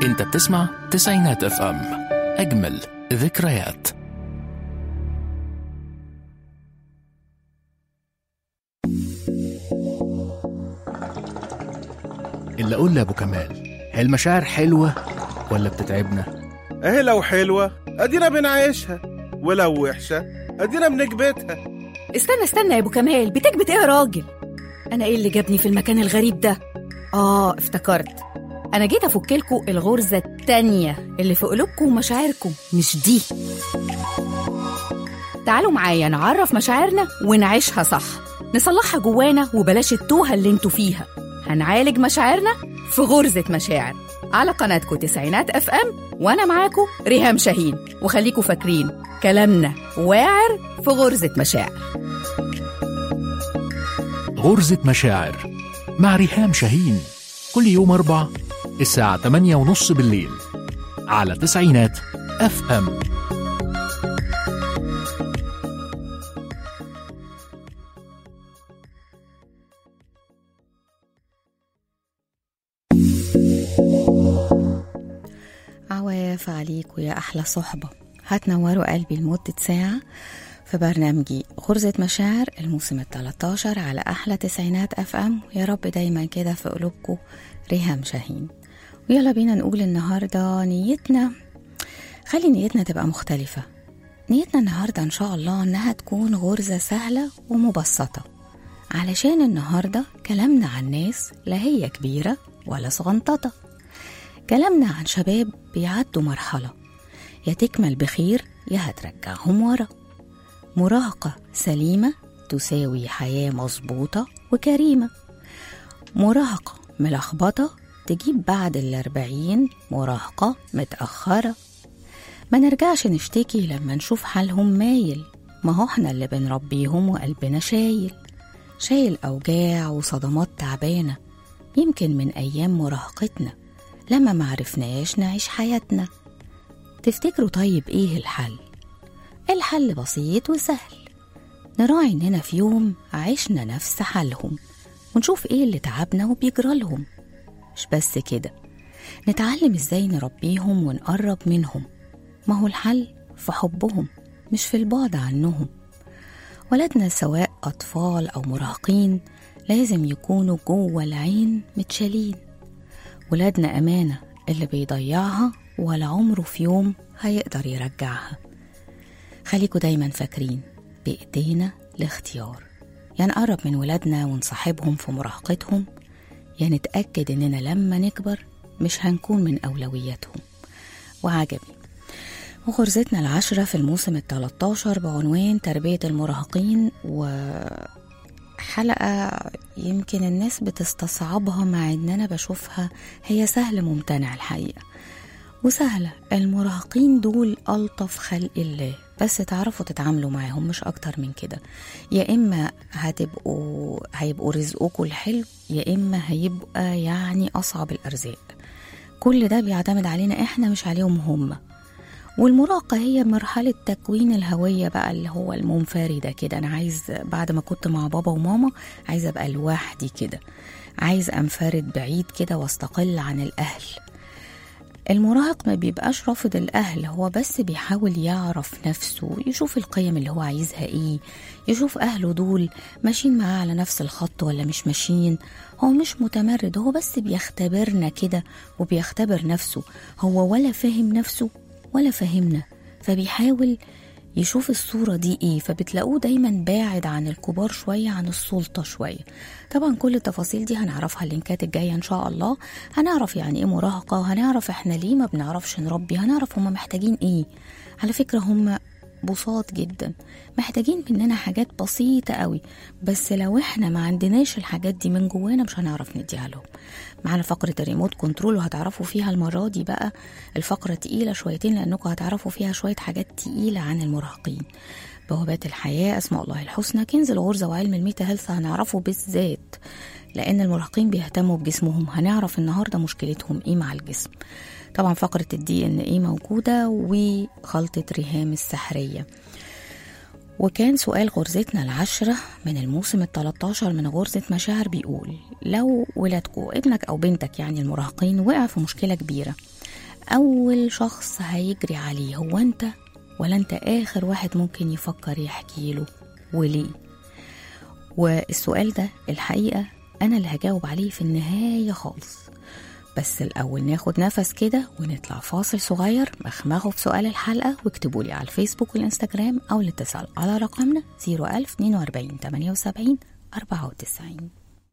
انت بتسمع تسعينات اف ام اجمل ذكريات اللي اقول لابو كمال هي المشاعر حلوه ولا بتتعبنا اهي لو حلوة ادينا بنعيشها ولو وحشة ادينا بنكبتها استنى استنى يا ابو كمال بتكبت ايه يا راجل انا ايه اللي جابني في المكان الغريب ده اه افتكرت انا جيت افك لكم الغرزه التانية اللي في قلوبكم ومشاعركم مش دي تعالوا معايا نعرف مشاعرنا ونعيشها صح نصلحها جوانا وبلاش التوهه اللي انتوا فيها هنعالج مشاعرنا في غرزه مشاعر على قناتكم تسعينات اف ام وانا معاكم ريهام شاهين وخليكم فاكرين كلامنا واعر في غرزه مشاعر غرزة مشاعر مع ريهام شاهين كل يوم أربع الساعة 8 ونص بالليل على تسعينات اف ام عواف عليكم يا أحلى صحبة هتنوروا قلبي لمدة ساعة في برنامجي غرزة مشاعر الموسم ال 13 على أحلى تسعينات أف أم يا رب دايما كده في قلوبكم ريهام شاهين ويلا بينا نقول النهاردة نيتنا خلي نيتنا تبقى مختلفة نيتنا النهاردة إن شاء الله إنها تكون غرزة سهلة ومبسطة علشان النهاردة كلامنا عن ناس لا هي كبيرة ولا صغنططة كلامنا عن شباب بيعدوا مرحلة يا تكمل بخير يا هترجعهم ورا مراهقة سليمة تساوي حياة مظبوطة وكريمة مراهقة ملخبطة تجيب بعد الأربعين مراهقة متأخرة ما نرجعش نشتكي لما نشوف حالهم مايل ما هو احنا اللي بنربيهم وقلبنا شايل شايل أوجاع وصدمات تعبانة يمكن من أيام مراهقتنا لما معرفناش نعيش حياتنا تفتكروا طيب ايه الحل الحل بسيط وسهل نراعي اننا في يوم عشنا نفس حالهم ونشوف ايه اللي تعبنا وبيجرالهم مش بس كده نتعلم ازاي نربيهم ونقرب منهم ما هو الحل في حبهم مش في البعد عنهم ولادنا سواء أطفال أو مراهقين لازم يكونوا جوه العين متشالين ولادنا أمانة اللي بيضيعها ولا عمره في يوم هيقدر يرجعها خليكوا دايما فاكرين بإيدينا الاختيار يا نقرب من ولادنا ونصاحبهم في مراهقتهم يا نتأكد إننا لما نكبر مش هنكون من أولوياتهم وعجبي وغرزتنا العشرة في الموسم التلاتاشر بعنوان تربية المراهقين وحلقة يمكن الناس بتستصعبها مع إن أنا بشوفها هي سهل ممتنع الحقيقة وسهلة المراهقين دول ألطف خلق الله بس تعرفوا تتعاملوا معاهم مش أكتر من كده يا إما هتبقوا هيبقوا رزقكم الحلو يا إما هيبقى يعني أصعب الأرزاق كل ده بيعتمد علينا إحنا مش عليهم هم والمراهقة هي مرحلة تكوين الهوية بقى اللي هو المنفردة كده أنا عايز بعد ما كنت مع بابا وماما عايز أبقى لوحدي كده عايز أنفرد بعيد كده واستقل عن الأهل المراهق ما بيبقاش رافض الأهل هو بس بيحاول يعرف نفسه يشوف القيم اللي هو عايزها ايه يشوف أهله دول ماشيين معاه على نفس الخط ولا مش ماشيين هو مش متمرد هو بس بيختبرنا كده وبيختبر نفسه هو ولا فاهم نفسه ولا فاهمنا فبيحاول يشوف الصورة دي ايه فبتلاقوه دايما باعد عن الكبار شوية عن السلطة شوية طبعا كل التفاصيل دي هنعرفها اللينكات الجاية ان شاء الله هنعرف يعني ايه مراهقة هنعرف احنا ليه ما بنعرفش نربي هنعرف هما محتاجين ايه على فكرة هما بساط جدا محتاجين مننا حاجات بسيطة قوي بس لو احنا ما عندناش الحاجات دي من جوانا مش هنعرف نديها لهم معانا فقرة الريموت كنترول وهتعرفوا فيها المرة دي بقى الفقرة تقيلة شويتين لأنكم هتعرفوا فيها شوية حاجات تقيلة عن المراهقين بوابات الحياة أسماء الله الحسنى كنز الغرزة وعلم الميتا هيلث هنعرفه بالذات لأن المراهقين بيهتموا بجسمهم هنعرف النهاردة مشكلتهم إيه مع الجسم طبعا فقرة الدي إن إيه موجودة وخلطة ريهام السحرية وكان سؤال غرزتنا العشرة من الموسم التلاتاشر من غرزة مشاعر بيقول لو ولادكو ابنك أو بنتك يعني المراهقين وقع في مشكلة كبيرة أول شخص هيجري عليه هو أنت ولا أنت آخر واحد ممكن يفكر يحكي له وليه والسؤال ده الحقيقة أنا اللي هجاوب عليه في النهاية خالص بس الأول ناخد نفس كده ونطلع فاصل صغير مخمخوا في سؤال الحلقة واكتبوا لي على الفيسبوك والإنستجرام أو الاتصال على رقمنا 01042 78 94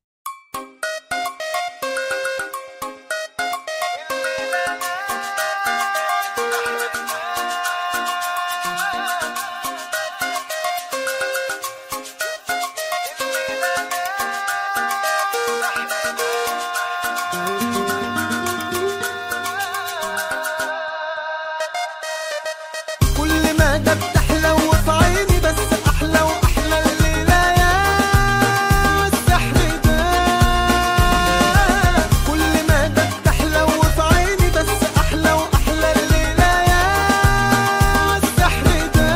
كل ما ده بتحلى وفي عيني بس احلى واحلى الليله يا السحر ده كل ما ده بتحلى وفي عيني بس احلى واحلى الليله يا السحر ده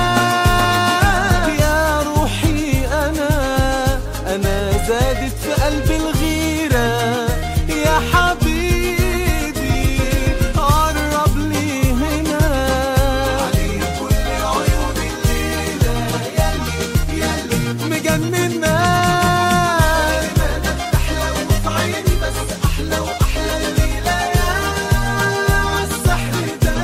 يا روحي انا انا زادت في قلبي الغيره يا حبيبي قرب لي هنا عليك كل عيون الليلة يلي يلي مجننا أحلى وفي عيني بس أحلى وأحلى الليلة يا السحر ده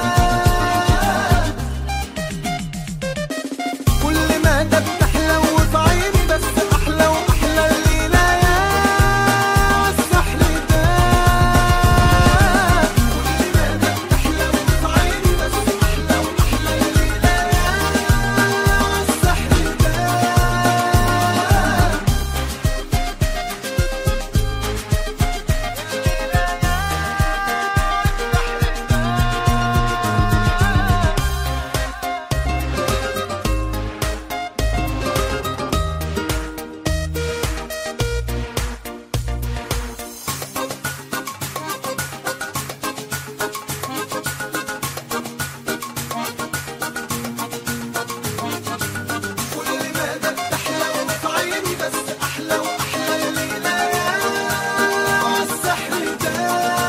كل ما ده بتحلى وفي عيني بس احلى واحلى الليله يا السحر ده كل ما ده بتحلى وفي عيني بس احلى واحلى الليله يا السحر ده كل ما ده بتحلى وفي عيني بس احلى واحلى الليله يا السحر ده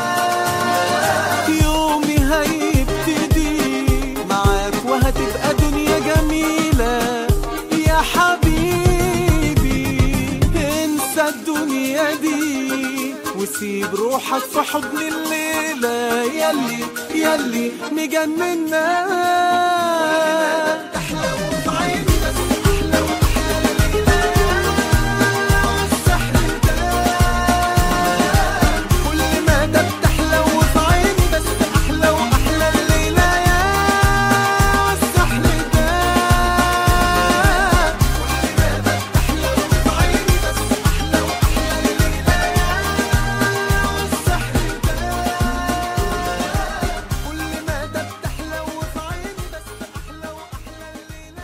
يومي هيبتدي معاك وهتبقى دنيا جميله يا حبيبي انسى الدنيا دي وسيب روحك في حضن الليله يلي يلي مجننا احلى وفي عيني بس احلى واحلى الليله يا السحر ده كل ما ده بتحلى وفي عيني بس احلى واحلى الليله يا السحر ده كل ما ده بتحلى وفي عيني بس احلى واحلى الليله يا السحر ده كل ما ده بتحلى وفي عيني بس احلى واحلى الليله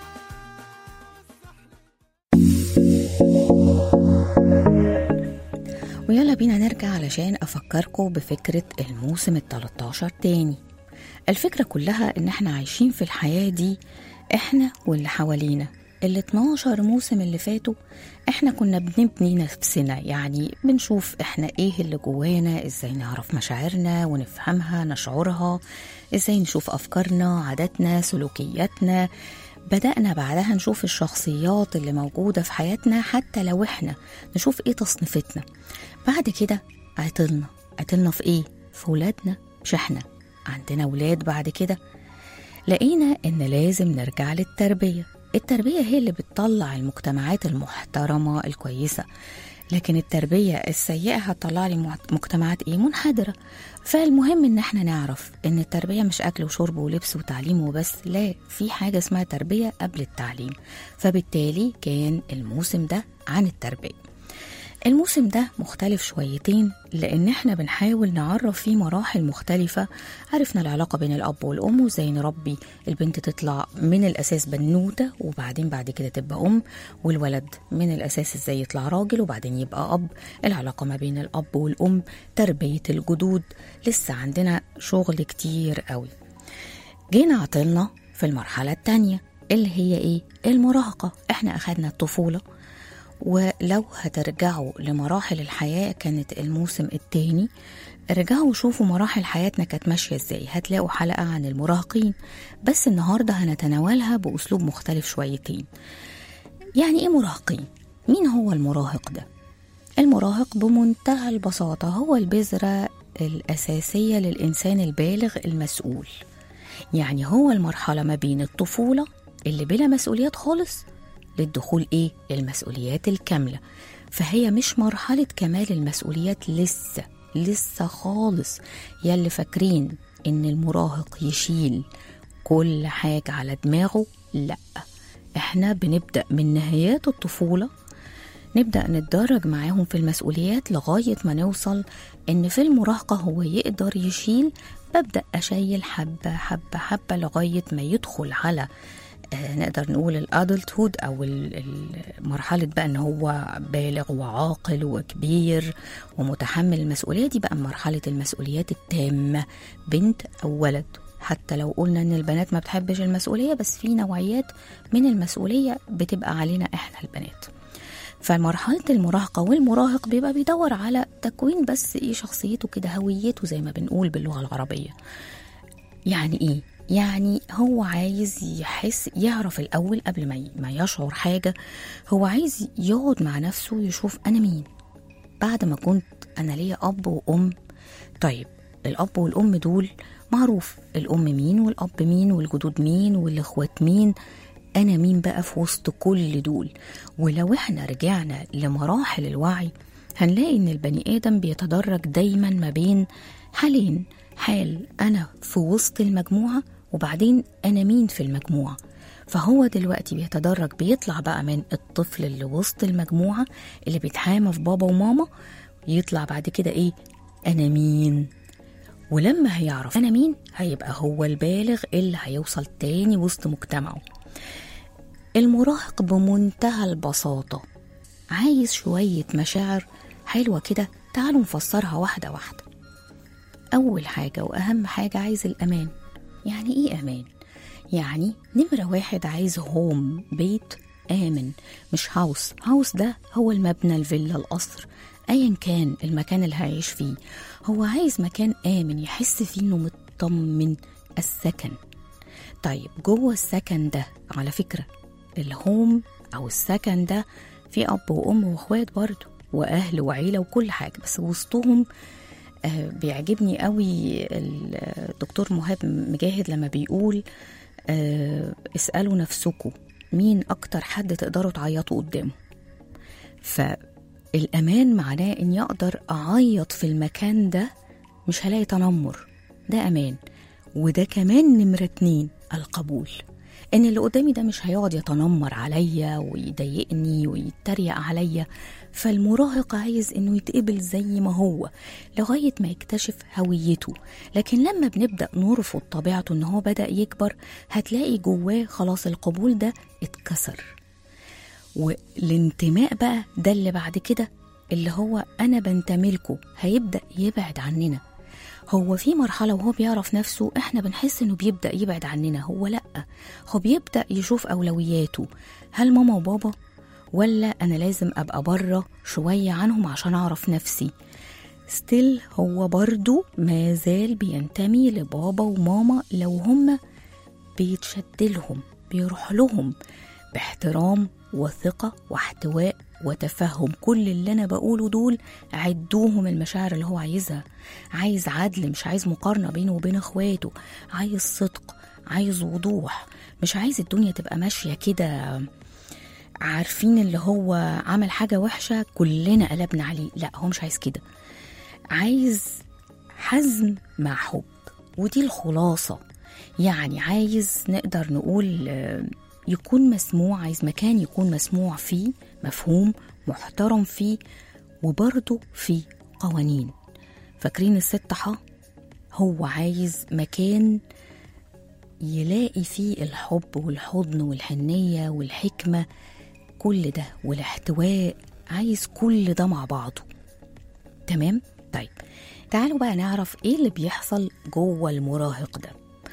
ويلا بينا نرجع علشان أفكركم بفكرة الموسم التلاتاشر تاني الفكرة كلها إن إحنا عايشين في الحياة دي إحنا واللي حوالينا ال 12 موسم اللي فاتوا إحنا كنا بنبني نفسنا يعني بنشوف إحنا إيه اللي جوانا إزاي نعرف مشاعرنا ونفهمها نشعرها إزاي نشوف أفكارنا عاداتنا سلوكياتنا بدأنا بعدها نشوف الشخصيات اللي موجودة في حياتنا حتى لو إحنا نشوف إيه تصنيفتنا بعد كده عطلنا عطلنا في إيه؟ في ولادنا مش إحنا عندنا ولاد بعد كده لقينا إن لازم نرجع للتربية التربية هي اللي بتطلع المجتمعات المحترمة الكويسة لكن التربية السيئة هتطلع لي مع- مجتمعات ايه منحدرة فالمهم ان احنا نعرف ان التربية مش اكل وشرب ولبس وتعليم وبس لا في حاجة اسمها تربية قبل التعليم فبالتالي كان الموسم ده عن التربية الموسم ده مختلف شويتين لأن احنا بنحاول نعرف فيه مراحل مختلفة عرفنا العلاقة بين الأب والأم وازاي نربي البنت تطلع من الأساس بنوتة وبعدين بعد كده تبقى أم والولد من الأساس ازاي يطلع راجل وبعدين يبقى أب العلاقة ما بين الأب والأم تربية الجدود لسه عندنا شغل كتير قوي جينا عطلنا في المرحلة التانية اللي هي ايه المراهقة احنا اخدنا الطفولة ولو هترجعوا لمراحل الحياة كانت الموسم التاني رجعوا شوفوا مراحل حياتنا كانت ماشية ازاي هتلاقوا حلقة عن المراهقين بس النهاردة هنتناولها بأسلوب مختلف شويتين يعني ايه مراهقين؟ مين هو المراهق ده؟ المراهق بمنتهى البساطة هو البذرة الأساسية للإنسان البالغ المسؤول يعني هو المرحلة ما بين الطفولة اللي بلا مسؤوليات خالص للدخول إيه؟ للمسؤوليات الكاملة فهي مش مرحلة كمال المسؤوليات لسه لسه خالص يلي فاكرين إن المراهق يشيل كل حاجة على دماغه لأ احنا بنبدأ من نهايات الطفولة نبدأ نتدرج معاهم في المسؤوليات لغاية ما نوصل إن في المراهقة هو يقدر يشيل ببدأ أشيل حبة حبة حبة لغاية ما يدخل على آه، نقدر نقول الادلت هود او ال- ال- مرحله بقى ان هو بالغ وعاقل وكبير ومتحمل المسؤوليه دي بقى مرحله المسؤوليات التامه بنت او ولد حتى لو قلنا ان البنات ما بتحبش المسؤوليه بس في نوعيات من المسؤوليه بتبقى علينا احنا البنات فمرحلة المراهقة والمراهق بيبقى بيدور على تكوين بس ايه شخصيته كده هويته زي ما بنقول باللغة العربية يعني ايه؟ يعني هو عايز يحس يعرف الأول قبل ما ي- ما يشعر حاجة هو عايز يقعد مع نفسه يشوف أنا مين بعد ما كنت أنا ليا أب وأم طيب الأب والأم دول معروف الأم مين والأب مين والجدود مين والإخوات مين أنا مين بقى في وسط كل دول ولو إحنا رجعنا لمراحل الوعي هنلاقي إن البني آدم بيتدرج دايما ما بين حالين حال أنا في وسط المجموعة وبعدين أنا مين في المجموعة فهو دلوقتي بيتدرج بيطلع بقى من الطفل اللي وسط المجموعة اللي بيتحامى في بابا وماما يطلع بعد كده إيه أنا مين ولما هيعرف أنا مين هيبقى هو البالغ اللي هيوصل تاني وسط مجتمعه المراهق بمنتهى البساطة عايز شوية مشاعر حلوة كده تعالوا نفسرها واحدة واحدة أول حاجة وأهم حاجة عايز الأمان يعني إيه أمان؟ يعني نمرة واحد عايز هوم بيت آمن مش هاوس هاوس ده هو المبنى الفيلا القصر أيا كان المكان اللي هيعيش فيه هو عايز مكان آمن يحس فيه إنه مطمن السكن طيب جوه السكن ده على فكرة الهوم أو السكن ده في أب وأم وأخوات برضه وأهل وعيلة وكل حاجة بس وسطهم آه، بيعجبني قوي الدكتور مهاب مجاهد لما بيقول آه، اسألوا نفسكم مين أكتر حد تقدروا تعيطوا قدامه فالأمان معناه إني أقدر أعيط في المكان ده مش هلاقي تنمر ده أمان وده كمان نمرة اتنين القبول ان اللي قدامي ده مش هيقعد يتنمر عليا ويضايقني ويتريق عليا فالمراهق عايز انه يتقبل زي ما هو لغايه ما يكتشف هويته لكن لما بنبدا نرفض طبيعته ان هو بدا يكبر هتلاقي جواه خلاص القبول ده اتكسر والانتماء بقى ده اللي بعد كده اللي هو انا بنتملكه هيبدا يبعد عننا هو في مرحلة وهو بيعرف نفسه احنا بنحس انه بيبدأ يبعد عننا هو لأ هو بيبدأ يشوف أولوياته هل ماما وبابا ولا أنا لازم أبقى بره شوية عنهم عشان أعرف نفسي ستيل هو برضو ما زال بينتمي لبابا وماما لو هما بيتشد لهم بيروح لهم باحترام وثقة واحتواء وتفهم كل اللي أنا بقوله دول عدوهم المشاعر اللي هو عايزها عايز عدل مش عايز مقارنة بينه وبين اخواته عايز صدق عايز وضوح مش عايز الدنيا تبقى ماشية كده عارفين اللي هو عمل حاجة وحشة كلنا قلبنا عليه لا هو مش عايز كده عايز حزم مع حب ودي الخلاصة يعني عايز نقدر نقول آه، يكون مسموع عايز مكان يكون مسموع فيه مفهوم محترم فيه وبرضه فيه قوانين فاكرين الست حا هو عايز مكان يلاقي فيه الحب والحضن والحنية والحكمة كل ده والاحتواء عايز كل ده مع بعضه تمام طيب تعالوا بقى نعرف ايه اللي بيحصل جوه المراهق ده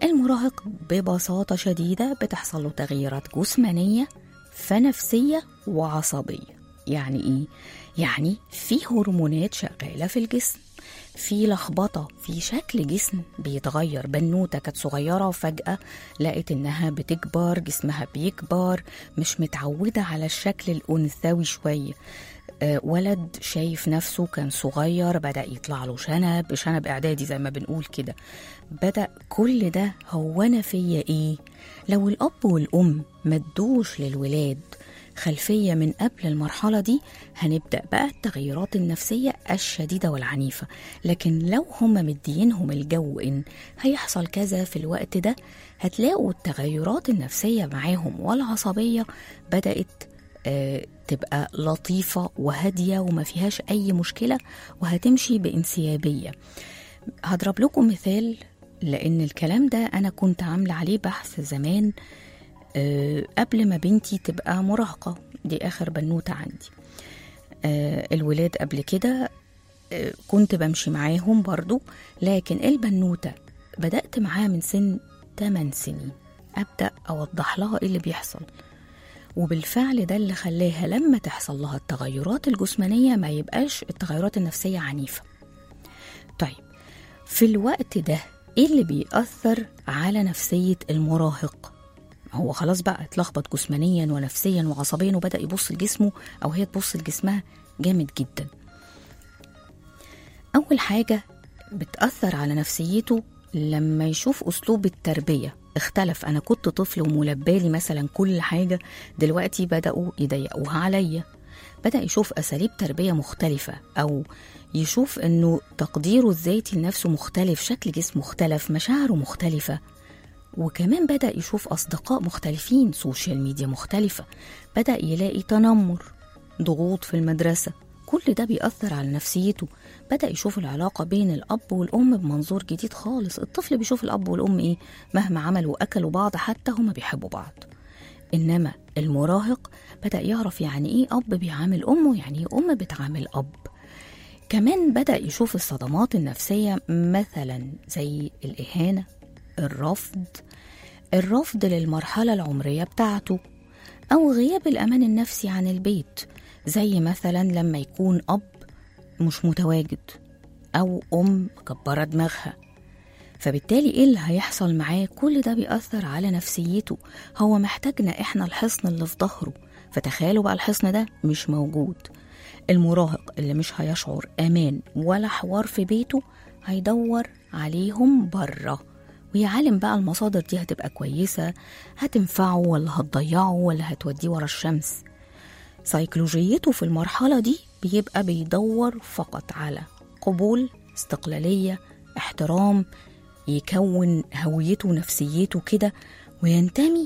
المراهق ببساطة شديدة بتحصل له تغييرات جسمانية فنفسية وعصبية يعني إيه؟ يعني في هرمونات شغالة في الجسم في لخبطة في شكل جسم بيتغير بنوتة كانت صغيرة وفجأة لقت إنها بتكبر جسمها بيكبر مش متعودة على الشكل الأنثوي شوية آه، ولد شايف نفسه كان صغير بدأ يطلع له شنب شنب إعدادي زي ما بنقول كده بدأ كل ده هو أنا فيا إيه لو الأب والأم مدوش للولاد خلفية من قبل المرحلة دي هنبدأ بقى التغيرات النفسية الشديدة والعنيفة لكن لو هم مدينهم الجو إن هيحصل كذا في الوقت ده هتلاقوا التغيرات النفسية معاهم والعصبية بدأت آه، تبقى لطيفة وهادية وما فيهاش أي مشكلة وهتمشي بانسيابية هضرب لكم مثال لأن الكلام ده أنا كنت عاملة عليه بحث زمان آه، قبل ما بنتي تبقى مراهقة دي آخر بنوتة عندي آه، الولاد قبل كده آه، كنت بمشي معاهم برضو لكن البنوتة بدأت معاها من سن 8 سنين أبدأ أوضح لها إيه اللي بيحصل وبالفعل ده اللي خلاها لما تحصل لها التغيرات الجسمانية ما يبقاش التغيرات النفسية عنيفة طيب في الوقت ده ايه اللي بيأثر على نفسية المراهق هو خلاص بقى اتلخبط جسمانيا ونفسيا وعصبيا وبدأ يبص لجسمه أو هي تبص لجسمها جامد جدا أول حاجة بتأثر على نفسيته لما يشوف أسلوب التربية اختلف أنا كنت طفل وملبالي مثلا كل حاجة دلوقتي بدأوا يضيقوها عليا بدأ يشوف أساليب تربية مختلفة أو يشوف إنه تقديره الذاتي لنفسه مختلف شكل جسمه مختلف مشاعره مختلفة وكمان بدأ يشوف أصدقاء مختلفين سوشيال ميديا مختلفة بدأ يلاقي تنمر ضغوط في المدرسة كل ده بيأثر على نفسيته بدأ يشوف العلاقة بين الأب والأم بمنظور جديد خالص الطفل بيشوف الأب والأم إيه مهما عملوا أكلوا بعض حتى هما بيحبوا بعض إنما المراهق بدأ يعرف يعني إيه أب بيعامل أمه يعني إيه أم بتعامل أب كمان بدأ يشوف الصدمات النفسية مثلا زي الإهانة الرفض الرفض للمرحلة العمرية بتاعته أو غياب الأمان النفسي عن البيت زي مثلا لما يكون أب مش متواجد أو أم مكبرة دماغها فبالتالي ايه اللي هيحصل معاه كل ده بيأثر على نفسيته هو محتاجنا احنا الحصن اللي في ظهره فتخيلوا بقى الحصن ده مش موجود المراهق اللي مش هيشعر امان ولا حوار في بيته هيدور عليهم بره ويا عالم بقى المصادر دي هتبقى كويسة هتنفعه ولا هتضيعه ولا هتوديه ورا الشمس سيكولوجيته في المرحلة دي بيبقى بيدور فقط على قبول استقلالية احترام يكون هويته ونفسيته كده وينتمي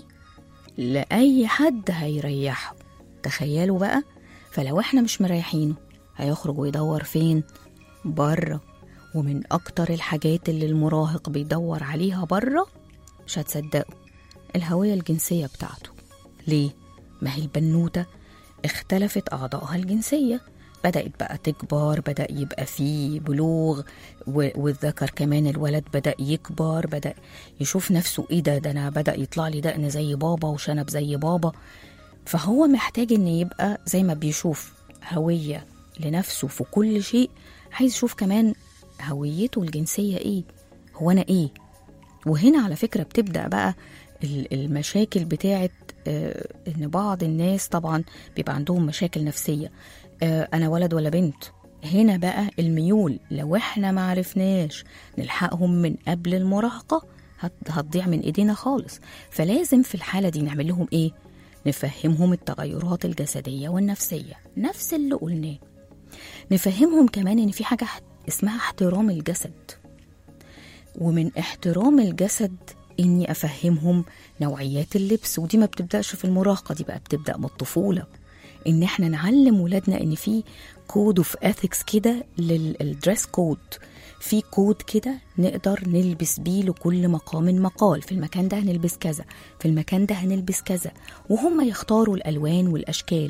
لأي حد هيريحه تخيلوا بقى فلو احنا مش مريحينه هيخرج ويدور فين بره ومن أكتر الحاجات اللي المراهق بيدور عليها بره مش هتصدقوا الهوية الجنسية بتاعته ليه؟ ما هي البنوتة اختلفت أعضائها الجنسية بدأت بقى تكبر بدأ يبقى فيه بلوغ و- والذكر كمان الولد بدأ يكبر بدأ يشوف نفسه ايه ده ده انا بدأ يطلع لي دقن زي بابا وشنب زي بابا فهو محتاج ان يبقى زي ما بيشوف هوية لنفسه في كل شيء عايز يشوف كمان هويته الجنسية ايه هو انا ايه وهنا على فكرة بتبدأ بقى ال- المشاكل بتاعت آه، ان بعض الناس طبعا بيبقى عندهم مشاكل نفسية آه، انا ولد ولا بنت هنا بقى الميول لو احنا ما عرفناش نلحقهم من قبل المراهقة هت- هتضيع من ايدينا خالص فلازم في الحالة دي نعمل لهم ايه نفهمهم التغيرات الجسدية والنفسية نفس اللي قلناه نفهمهم كمان ان في حاجة ح- اسمها احترام الجسد ومن احترام الجسد اني افهمهم نوعيات اللبس ودي ما بتبداش في المراهقه دي بقى بتبدا من الطفوله ان احنا نعلم ولادنا ان في كود اوف اثكس كده للدريس كود في كود كده نقدر نلبس بيه لكل مقام مقال في المكان ده هنلبس كذا في المكان ده هنلبس كذا وهم يختاروا الالوان والاشكال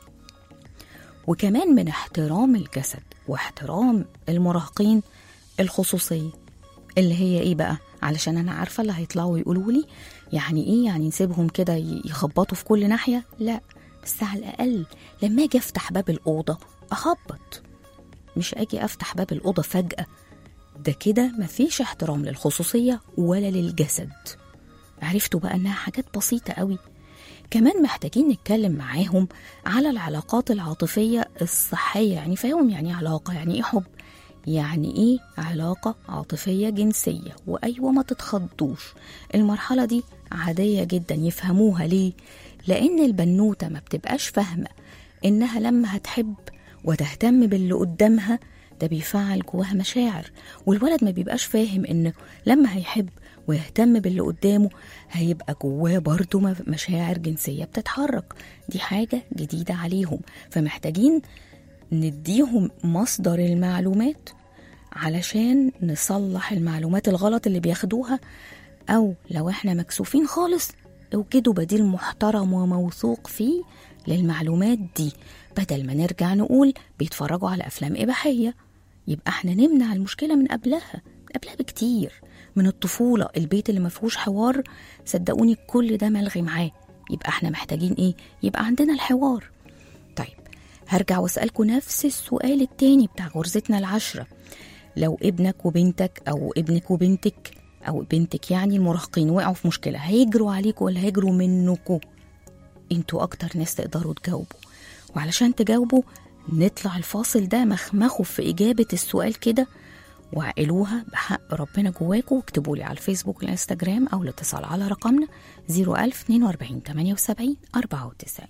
وكمان من احترام الجسد واحترام المراهقين الخصوصيه اللي هي ايه بقى علشان انا عارفه اللي هيطلعوا يقولوا لي يعني ايه يعني نسيبهم كده ي- يخبطوا في كل ناحيه لا بس على الاقل لما اجي افتح باب الاوضه اخبط مش اجي افتح باب الاوضه فجاه ده كده مفيش احترام للخصوصيه ولا للجسد عرفتوا بقى انها حاجات بسيطه قوي كمان محتاجين نتكلم معاهم على العلاقات العاطفيه الصحيه يعني فاهم يعني إيه علاقه يعني ايه حب يعني ايه علاقه عاطفيه جنسيه وايوه ما تتخضوش المرحله دي عاديه جدا يفهموها ليه لان البنوته ما بتبقاش فاهمه انها لما هتحب وتهتم باللي قدامها ده بيفعل جواها مشاعر والولد ما بيبقاش فاهم ان لما هيحب ويهتم باللي قدامه هيبقى جواه برضه م- مشاعر جنسية بتتحرك دي حاجة جديدة عليهم فمحتاجين نديهم مصدر المعلومات علشان نصلح المعلومات الغلط اللي بياخدوها أو لو احنا مكسوفين خالص اوجدوا بديل محترم وموثوق فيه للمعلومات دي بدل ما نرجع نقول بيتفرجوا على أفلام إباحية يبقى احنا نمنع المشكلة من قبلها قبلها بكتير من الطفولة البيت اللي ما فيهوش حوار صدقوني كل ده ملغي معاه يبقى احنا محتاجين ايه يبقى عندنا الحوار طيب هرجع واسألكوا نفس السؤال التاني بتاع غرزتنا العشرة لو ابنك وبنتك او ابنك وبنتك او بنتك يعني المراهقين وقعوا في مشكلة هيجروا عليكوا ولا هيجروا منكوا انتوا اكتر ناس تقدروا تجاوبوا وعلشان تجاوبوا نطلع الفاصل ده مخمخوا في إجابة السؤال كده وعقلوها بحق ربنا جواكوا واكتبوا لي على الفيسبوك والانستجرام أو الاتصال على رقمنا 01042 78 94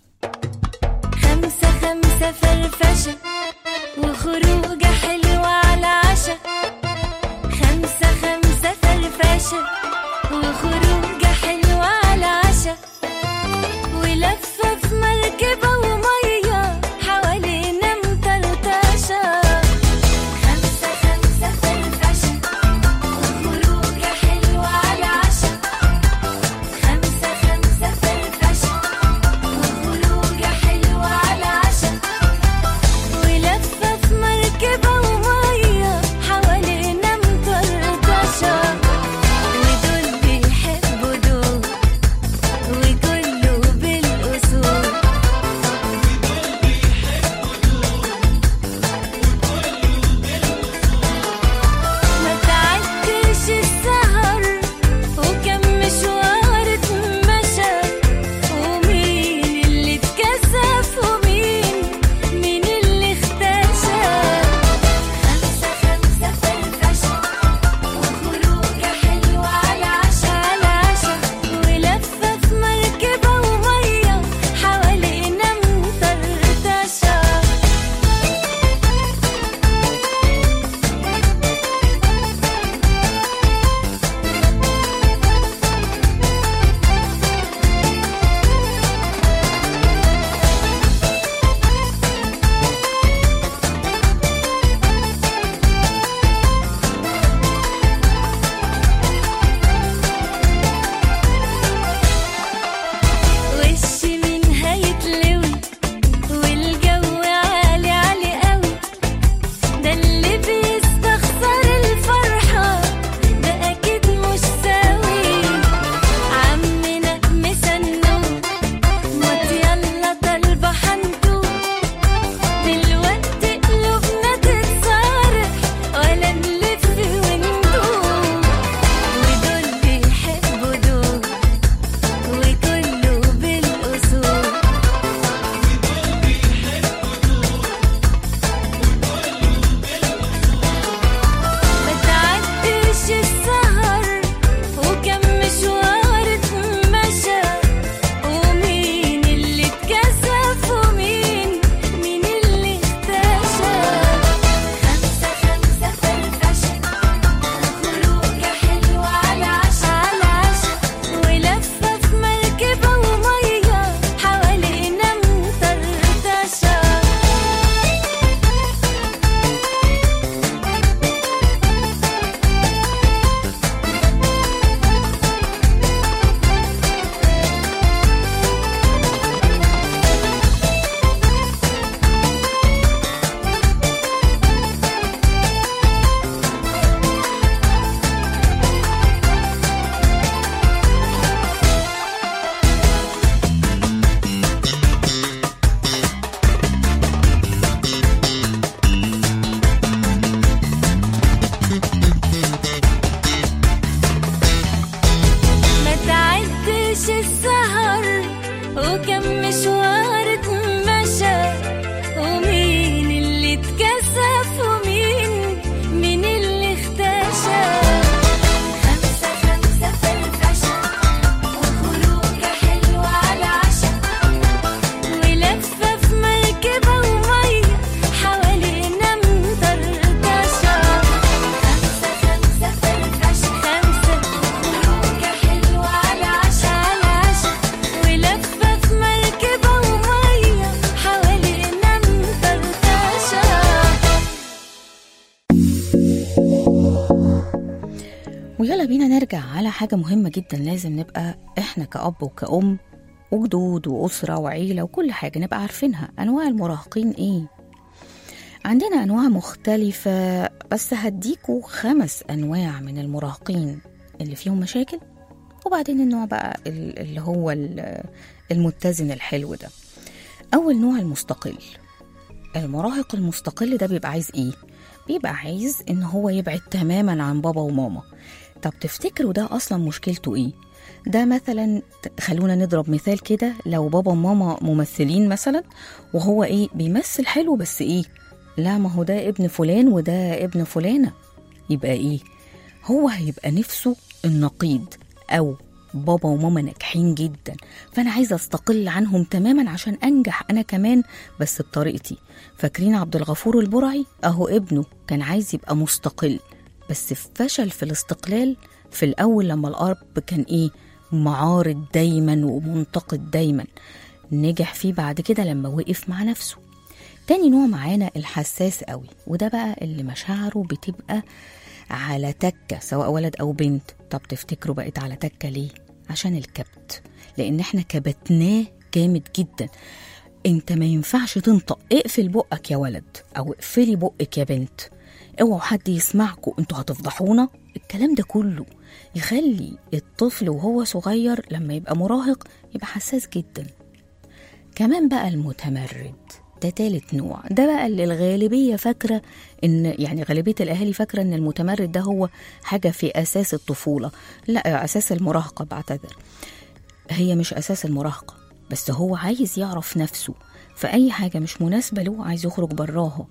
خمسة خمسة فرفشة وخروجة حلوة على عشا خمسة خمسة فرفشة وخروجة حلوة على عشا ولفة في مركبة ومية حوالينا مطرطشة خمسة خمسة فرفشة وخروجة حلوة على عشا خمسة خمسة فرفشة وخروجة حلوة على عشا ويلا بينا نرجع على حاجة مهمة جدا لازم نبقى احنا كأب وكأم وجدود وأسرة وعيلة وكل حاجة نبقى عارفينها أنواع المراهقين إيه عندنا أنواع مختلفة بس هديكوا خمس أنواع من المراهقين اللي فيهم مشاكل وبعدين النوع بقى ال- اللي هو ال- المتزن الحلو ده أول نوع المستقل المراهق المستقل ده بيبقى عايز إيه؟ بيبقى عايز إن هو يبعد تماما عن بابا وماما طب تفتكروا ده أصلا مشكلته إيه؟ ده مثلا ت- خلونا نضرب مثال كده لو بابا وماما ممثلين مثلا وهو ايه بيمثل حلو بس ايه لا ما هو ده ابن فلان وده ابن فلانة يبقى ايه هو هيبقى نفسه النقيض او بابا وماما ناجحين جدا فانا عايزه استقل عنهم تماما عشان انجح انا كمان بس بطريقتي فاكرين عبد الغفور البرعي اهو ابنه كان عايز يبقى مستقل بس فشل في الاستقلال في الاول لما الاب كان ايه معارض دايما ومنتقد دايما نجح فيه بعد كده لما وقف مع نفسه تاني نوع معانا الحساس قوي وده بقى اللي مشاعره بتبقى على تكة سواء ولد أو بنت طب تفتكروا بقت على تكة ليه؟ عشان الكبت لأن احنا كبتناه جامد جدا انت ما ينفعش تنطق اقفل بقك يا ولد او اقفلي بقك يا بنت اوعوا حد يسمعكوا انتوا هتفضحونا الكلام ده كله يخلي الطفل وهو صغير لما يبقى مراهق يبقى حساس جدا كمان بقى المتمرد ده تالت نوع ده بقى اللي الغالبية فاكرة إن يعني غالبية الأهالي فاكرة إن المتمرد ده هو حاجة في أساس الطفولة لا أساس المراهقة بعتذر هي مش أساس المراهقة بس هو عايز يعرف نفسه فأي حاجة مش مناسبة له عايز يخرج براها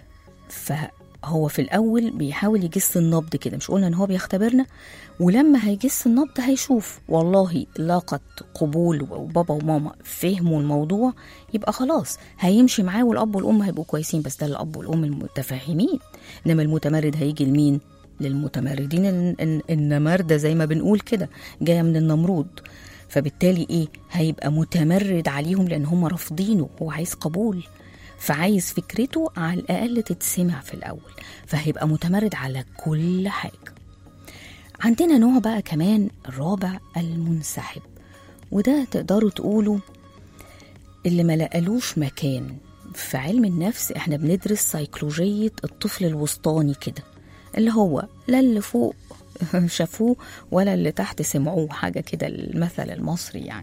فهو في الأول بيحاول يجس النبض كده مش قلنا إن هو بيختبرنا ولما هيجس النبض هيشوف والله لاقت قبول وبابا وماما فهموا الموضوع يبقى خلاص هيمشي معاه والأب والأم هيبقوا كويسين بس ده الأب والأم المتفاهمين إنما المتمرد هيجي لمين؟ للمتمردين الن- الن- النماردة زي ما بنقول كده جاية من النمرود فبالتالي ايه هيبقى متمرد عليهم لان هم رافضينه هو عايز قبول فعايز فكرته على الاقل تتسمع في الاول فهيبقى متمرد على كل حاجه عندنا نوع بقى كمان الرابع المنسحب وده تقدروا تقولوا اللي ما لقالوش مكان في علم النفس احنا بندرس سيكولوجية الطفل الوسطاني كده اللي هو لا اللي فوق شافوه ولا اللي تحت سمعوه حاجة كده المثل المصري يعني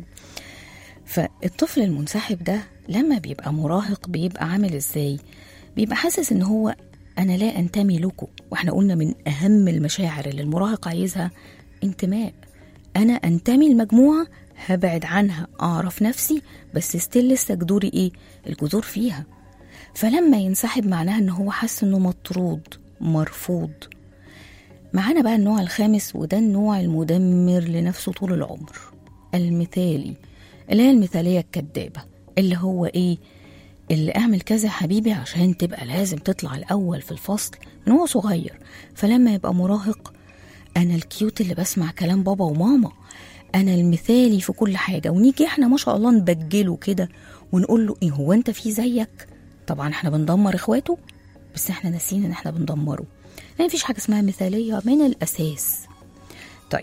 فالطفل المنسحب ده لما بيبقى مراهق بيبقى عامل ازاي بيبقى حاسس ان هو انا لا انتمي لكم واحنا قلنا من اهم المشاعر اللي المراهق عايزها انتماء انا انتمي لمجموعه هبعد عنها اعرف نفسي بس ستيل لسه جذوري ايه الجذور فيها فلما ينسحب معناها ان هو حاسس انه مطرود مرفوض معانا بقى النوع الخامس وده النوع المدمر لنفسه طول العمر المثالي اللي هي المثالية الكدابة اللي هو ايه اللي اعمل كذا يا حبيبي عشان تبقى لازم تطلع الاول في الفصل من هو صغير فلما يبقى مراهق انا الكيوت اللي بسمع كلام بابا وماما انا المثالي في كل حاجه ونيجي احنا ما شاء الله نبجله كده ونقول له ايه هو انت في زيك طبعا احنا بندمر اخواته بس احنا ناسيين ان احنا بندمره لان مفيش حاجه اسمها مثاليه من الاساس طيب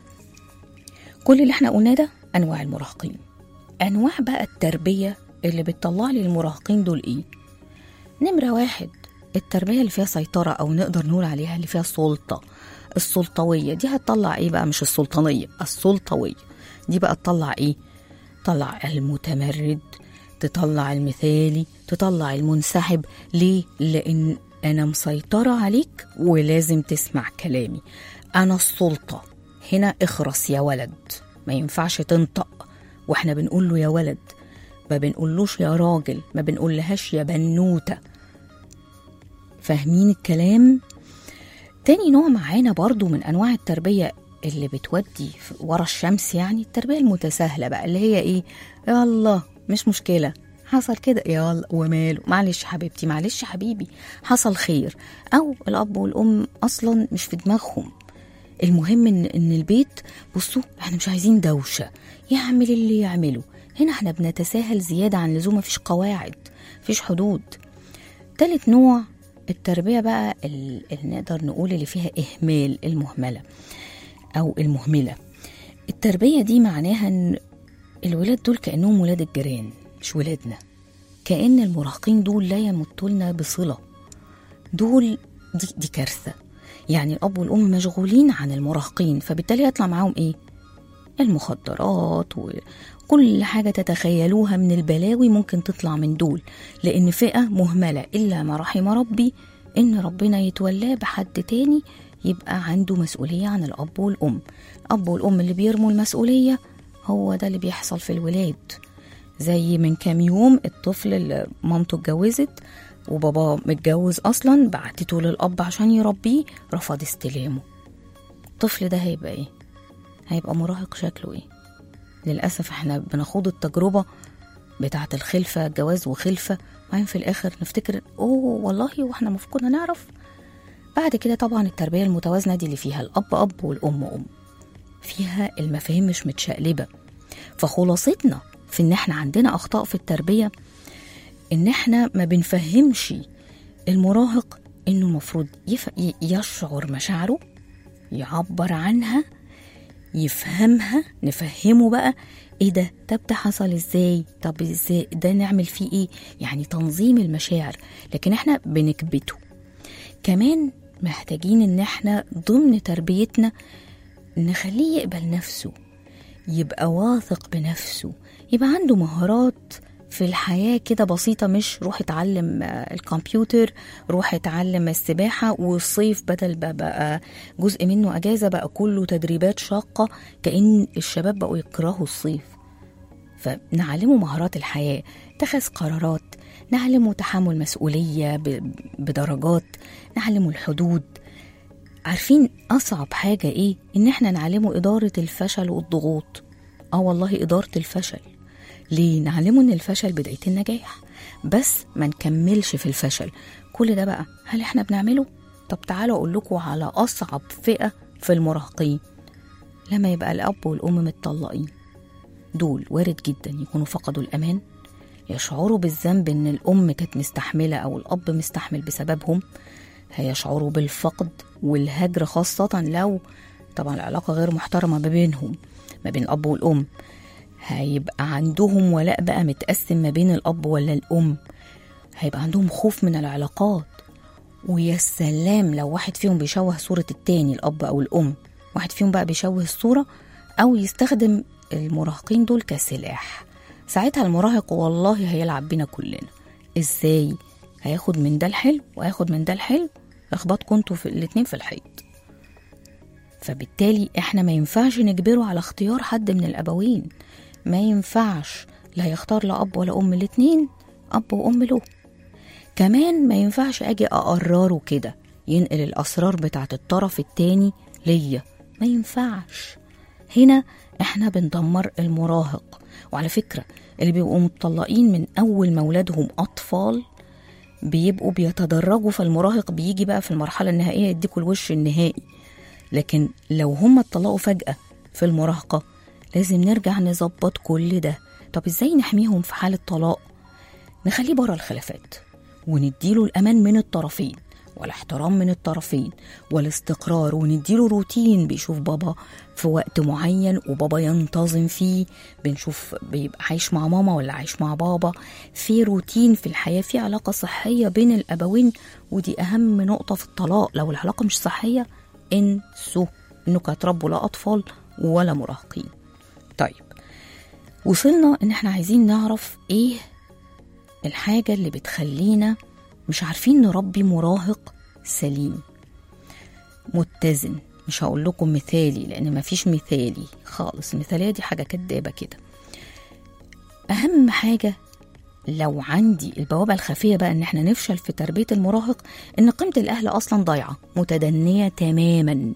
كل اللي احنا قلناه ده انواع المراهقين انواع بقى التربيه اللي بتطلع لي المراهقين دول ايه نمره واحد التربيه اللي فيها سيطره او نقدر نقول عليها اللي فيها سلطه السلطويه دي هتطلع ايه بقى مش السلطانيه السلطويه دي بقى تطلع ايه تطلع المتمرد تطلع المثالي تطلع المنسحب ليه لان انا مسيطره عليك ولازم تسمع كلامي انا السلطه هنا اخرس يا ولد ما ينفعش تنطق واحنا بنقول له يا ولد ما بنقولوش يا راجل ما بنقولهاش يا بنوته فاهمين الكلام تاني نوع معانا برضو من انواع التربيه اللي بتودي في- ورا الشمس يعني التربيه المتساهله بقى اللي هي ايه يلا مش مشكله حصل كده يلا وماله معلش حبيبتي معلش حبيبي حصل خير او الاب والام اصلا مش في دماغهم المهم ان ان البيت بصوا احنا مش عايزين دوشه يعمل اللي يعمله هنا احنا بنتساهل زياده عن اللزوم مفيش قواعد مفيش حدود تالت نوع التربية بقى ال- اللي نقدر نقول اللي فيها إهمال المهملة أو المهملة التربية دي معناها إن الولاد دول كأنهم ولاد الجيران مش ولادنا كأن المراهقين دول لا يمتلنا بصلة دول دي, دي كارثة يعني الأب والأم مشغولين عن المراهقين فبالتالي يطلع معاهم إيه؟ المخدرات وكل حاجة تتخيلوها من البلاوي ممكن تطلع من دول لأن فئة مهملة إلا ما رحم ربي إن ربنا يتولاه بحد تاني يبقى عنده مسؤولية عن الأب والأم الأب والأم اللي بيرموا المسؤولية هو ده اللي بيحصل في الولاد زي من كام يوم الطفل اللي مامته اتجوزت وبابا متجوز أصلا بعتته للأب عشان يربيه رفض استلامه الطفل ده هيبقى ايه؟ هيبقى مراهق شكله ايه؟ للأسف احنا بنخوض التجربة بتاعة الخلفة جواز وخلفة وبعدين في الآخر نفتكر اوه والله واحنا المفروض كنا نعرف بعد كده طبعا التربية المتوازنة دي اللي فيها الأب أب والأم أم فيها المفاهيم مش متشقلبة فخلاصتنا في إن احنا عندنا أخطاء في التربية إن احنا ما بنفهمش المراهق إنه المفروض يف... ي- يشعر مشاعره يعبر عنها يفهمها نفهمه بقى ايه ده طب ده حصل ازاي طب ازاي ده نعمل فيه ايه يعني تنظيم المشاعر لكن احنا بنكبته كمان محتاجين ان احنا ضمن تربيتنا نخليه يقبل نفسه يبقى واثق بنفسه يبقى عنده مهارات في الحياة كده بسيطة مش روح اتعلم آه، الكمبيوتر روح اتعلم السباحة والصيف بدل بقى, بقى جزء منه أجازة بقى كله تدريبات شاقة كأن الشباب بقوا يكرهوا الصيف فنعلمه مهارات الحياة اتخاذ قرارات نعلمه تحمل مسؤولية ب- بدرجات نعلمه الحدود عارفين أصعب حاجة إيه؟ إن إحنا نعلمه إدارة الفشل والضغوط آه والله إدارة الفشل ليه؟ نعلمه إن الفشل بداية النجاح بس ما نكملش في الفشل كل ده بقى هل إحنا بنعمله؟ طب تعالوا أقول لكم على أصعب فئة في المراهقين لما يبقى الأب والأم متطلقين دول وارد جدا يكونوا فقدوا الأمان يشعروا بالذنب إن الأم كانت مستحملة أو الأب مستحمل بسببهم هيشعروا بالفقد والهجر خاصة لو طبعا العلاقة غير محترمة ما بينهم ما بين الأب والأم هيبقى عندهم ولاء بقى متقسم ما بين الأب ولا الأم هيبقى عندهم خوف من العلاقات ويا سلام لو واحد فيهم بيشوه صورة التاني الأب أو الأم واحد فيهم بقى بيشوه الصورة أو يستخدم المراهقين دول كسلاح ساعتها المراهق والله هيلعب بينا كلنا ازاي هياخد من ده الحلو وهياخد من ده الحلو يخبطكوا انتوا في الاتنين في الحيط فبالتالي احنا ما ينفعش نجبره على اختيار حد من الابوين ما ينفعش لا يختار لا اب ولا ام الاتنين اب وام له كمان ما ينفعش اجي اقرره كده ينقل الاسرار بتاعت الطرف التاني ليا ما ينفعش هنا احنا بندمر المراهق وعلى فكرة اللي بيبقوا مطلقين من اول ما ولادهم اطفال بيبقوا بيتدرجوا فالمراهق بيجي بقى في المرحلة النهائية يديكوا الوش النهائي لكن لو هم اتطلقوا فجأة في المراهقة لازم نرجع نظبط كل ده طب ازاي نحميهم في حالة طلاق نخليه بره الخلافات ونديله الأمان من الطرفين والاحترام من الطرفين والاستقرار ونديله روتين بيشوف بابا في وقت معين وبابا ينتظم فيه بنشوف بيبقى عايش مع ماما ولا عايش مع بابا في روتين في الحياة في علاقة صحية بين الأبوين ودي أهم نقطة في الطلاق لو العلاقة مش صحية انسوا انكم هتربوا لا أطفال ولا مراهقين طيب وصلنا ان احنا عايزين نعرف ايه الحاجة اللي بتخلينا مش عارفين نربي مراهق سليم متزن مش هقول لكم مثالي لان مفيش مثالي خالص المثالية دي حاجة كدابة كده اهم حاجة لو عندي البوابة الخفية بقى ان احنا نفشل في تربية المراهق ان قيمة الاهل اصلا ضايعة متدنية تماما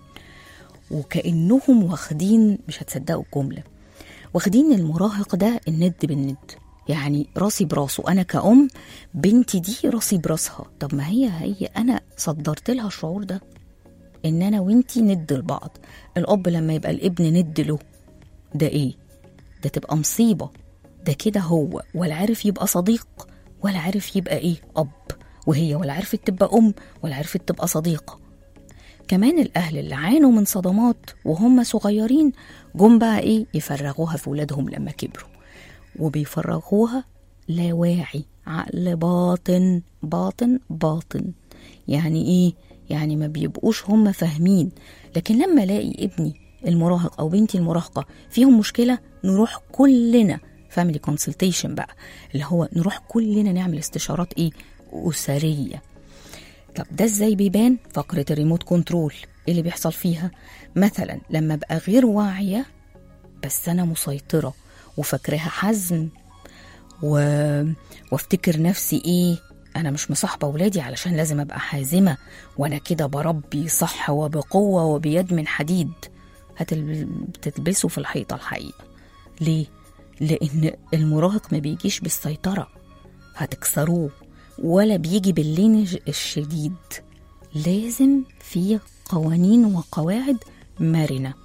وكأنهم واخدين مش هتصدقوا الجملة واخدين المراهق ده الند بالند يعني راسي براسه انا كأم بنتي دي راسي براسها طب ما هي هي انا صدرت لها الشعور ده ان انا وانتي ند لبعض الاب لما يبقى الابن ند له ده ايه ده تبقى مصيبة ده كده هو ولا عارف يبقى صديق ولا عارف يبقى ايه اب وهي ولا عرفت تبقى أم ولا عرفت تبقى صديقة كمان الأهل اللي عانوا من صدمات وهم صغيرين جم بقى إيه يفرغوها في ولادهم لما كبروا وبيفرغوها لا واعي عقل باطن باطن باطن يعني إيه؟ يعني ما بيبقوش هم فاهمين لكن لما الاقي ابني المراهق او بنتي المراهقه فيهم مشكله نروح كلنا فاميلي كونسلتيشن بقى اللي هو نروح كلنا نعمل استشارات ايه اسريه طب ده ازاي بيبان فقره الريموت كنترول ايه اللي بيحصل فيها مثلا لما ابقى غير واعيه بس انا مسيطره وفاكراها حزم و... وافتكر نفسي ايه انا مش مصاحبه ولادي علشان لازم ابقى حازمه وانا كده بربي صح وبقوه وبيد من حديد هتلبسوا في الحيطه الحقيقه ليه لان المراهق ما بيجيش بالسيطره هتكسروه ولا بيجي باللين الشديد لازم في قوانين وقواعد مرنه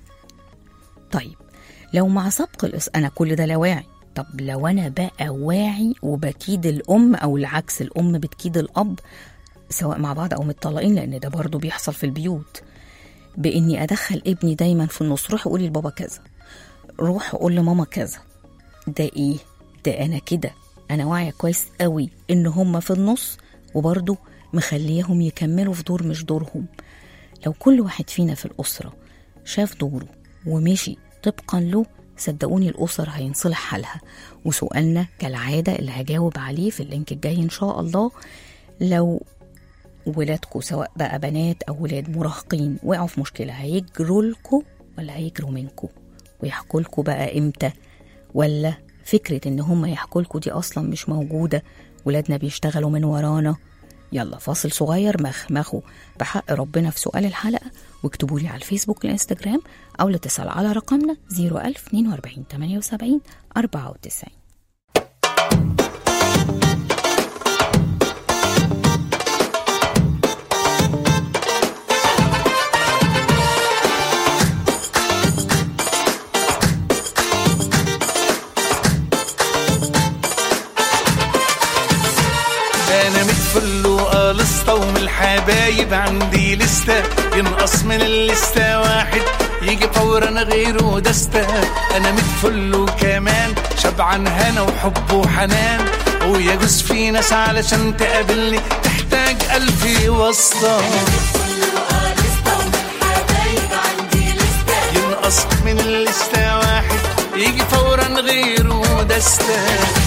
طيب لو مع سبق الإس... انا كل ده لا واعي طب لو انا بقى واعي وبكيد الام او العكس الام بتكيد الاب سواء مع بعض او متطلقين لان ده برضو بيحصل في البيوت باني ادخل ابني دايما في النص روح قولي لبابا كذا روح قول لماما كذا ده ايه ده انا كده انا واعيه كويس قوي ان هم في النص وبرضو مخليهم يكملوا في دور مش دورهم لو كل واحد فينا في الاسره شاف دوره ومشي طبقا له صدقوني الأسر هينصلح حالها وسؤالنا كالعادة اللي هجاوب عليه في اللينك الجاي إن شاء الله لو ولادكم سواء بقى بنات أو ولاد مراهقين وقعوا في مشكلة هيجروا لكم ولا هيجروا منكم ويحكوا لكم بقى إمتى ولا فكرة إن هم يحكوا لكم دي أصلا مش موجودة ولادنا بيشتغلوا من ورانا يلا فاصل صغير مخمخوا بحق ربنا في سؤال الحلقة واكتبوا لي على الفيسبوك والانستجرام أو الاتصال على رقمنا 01042 78 94 انا متفل وقالسطة ومن الحبايب عندي لستة ينقص من اللستة واحد يجي فورا غيره دستة انا متفل وكمان شبعان هنا وحب وحنان ويجوز في ناس علشان تقابلني تحتاج ألف واسطة ينقص من اللستة واحد يجي فورا غيره دستة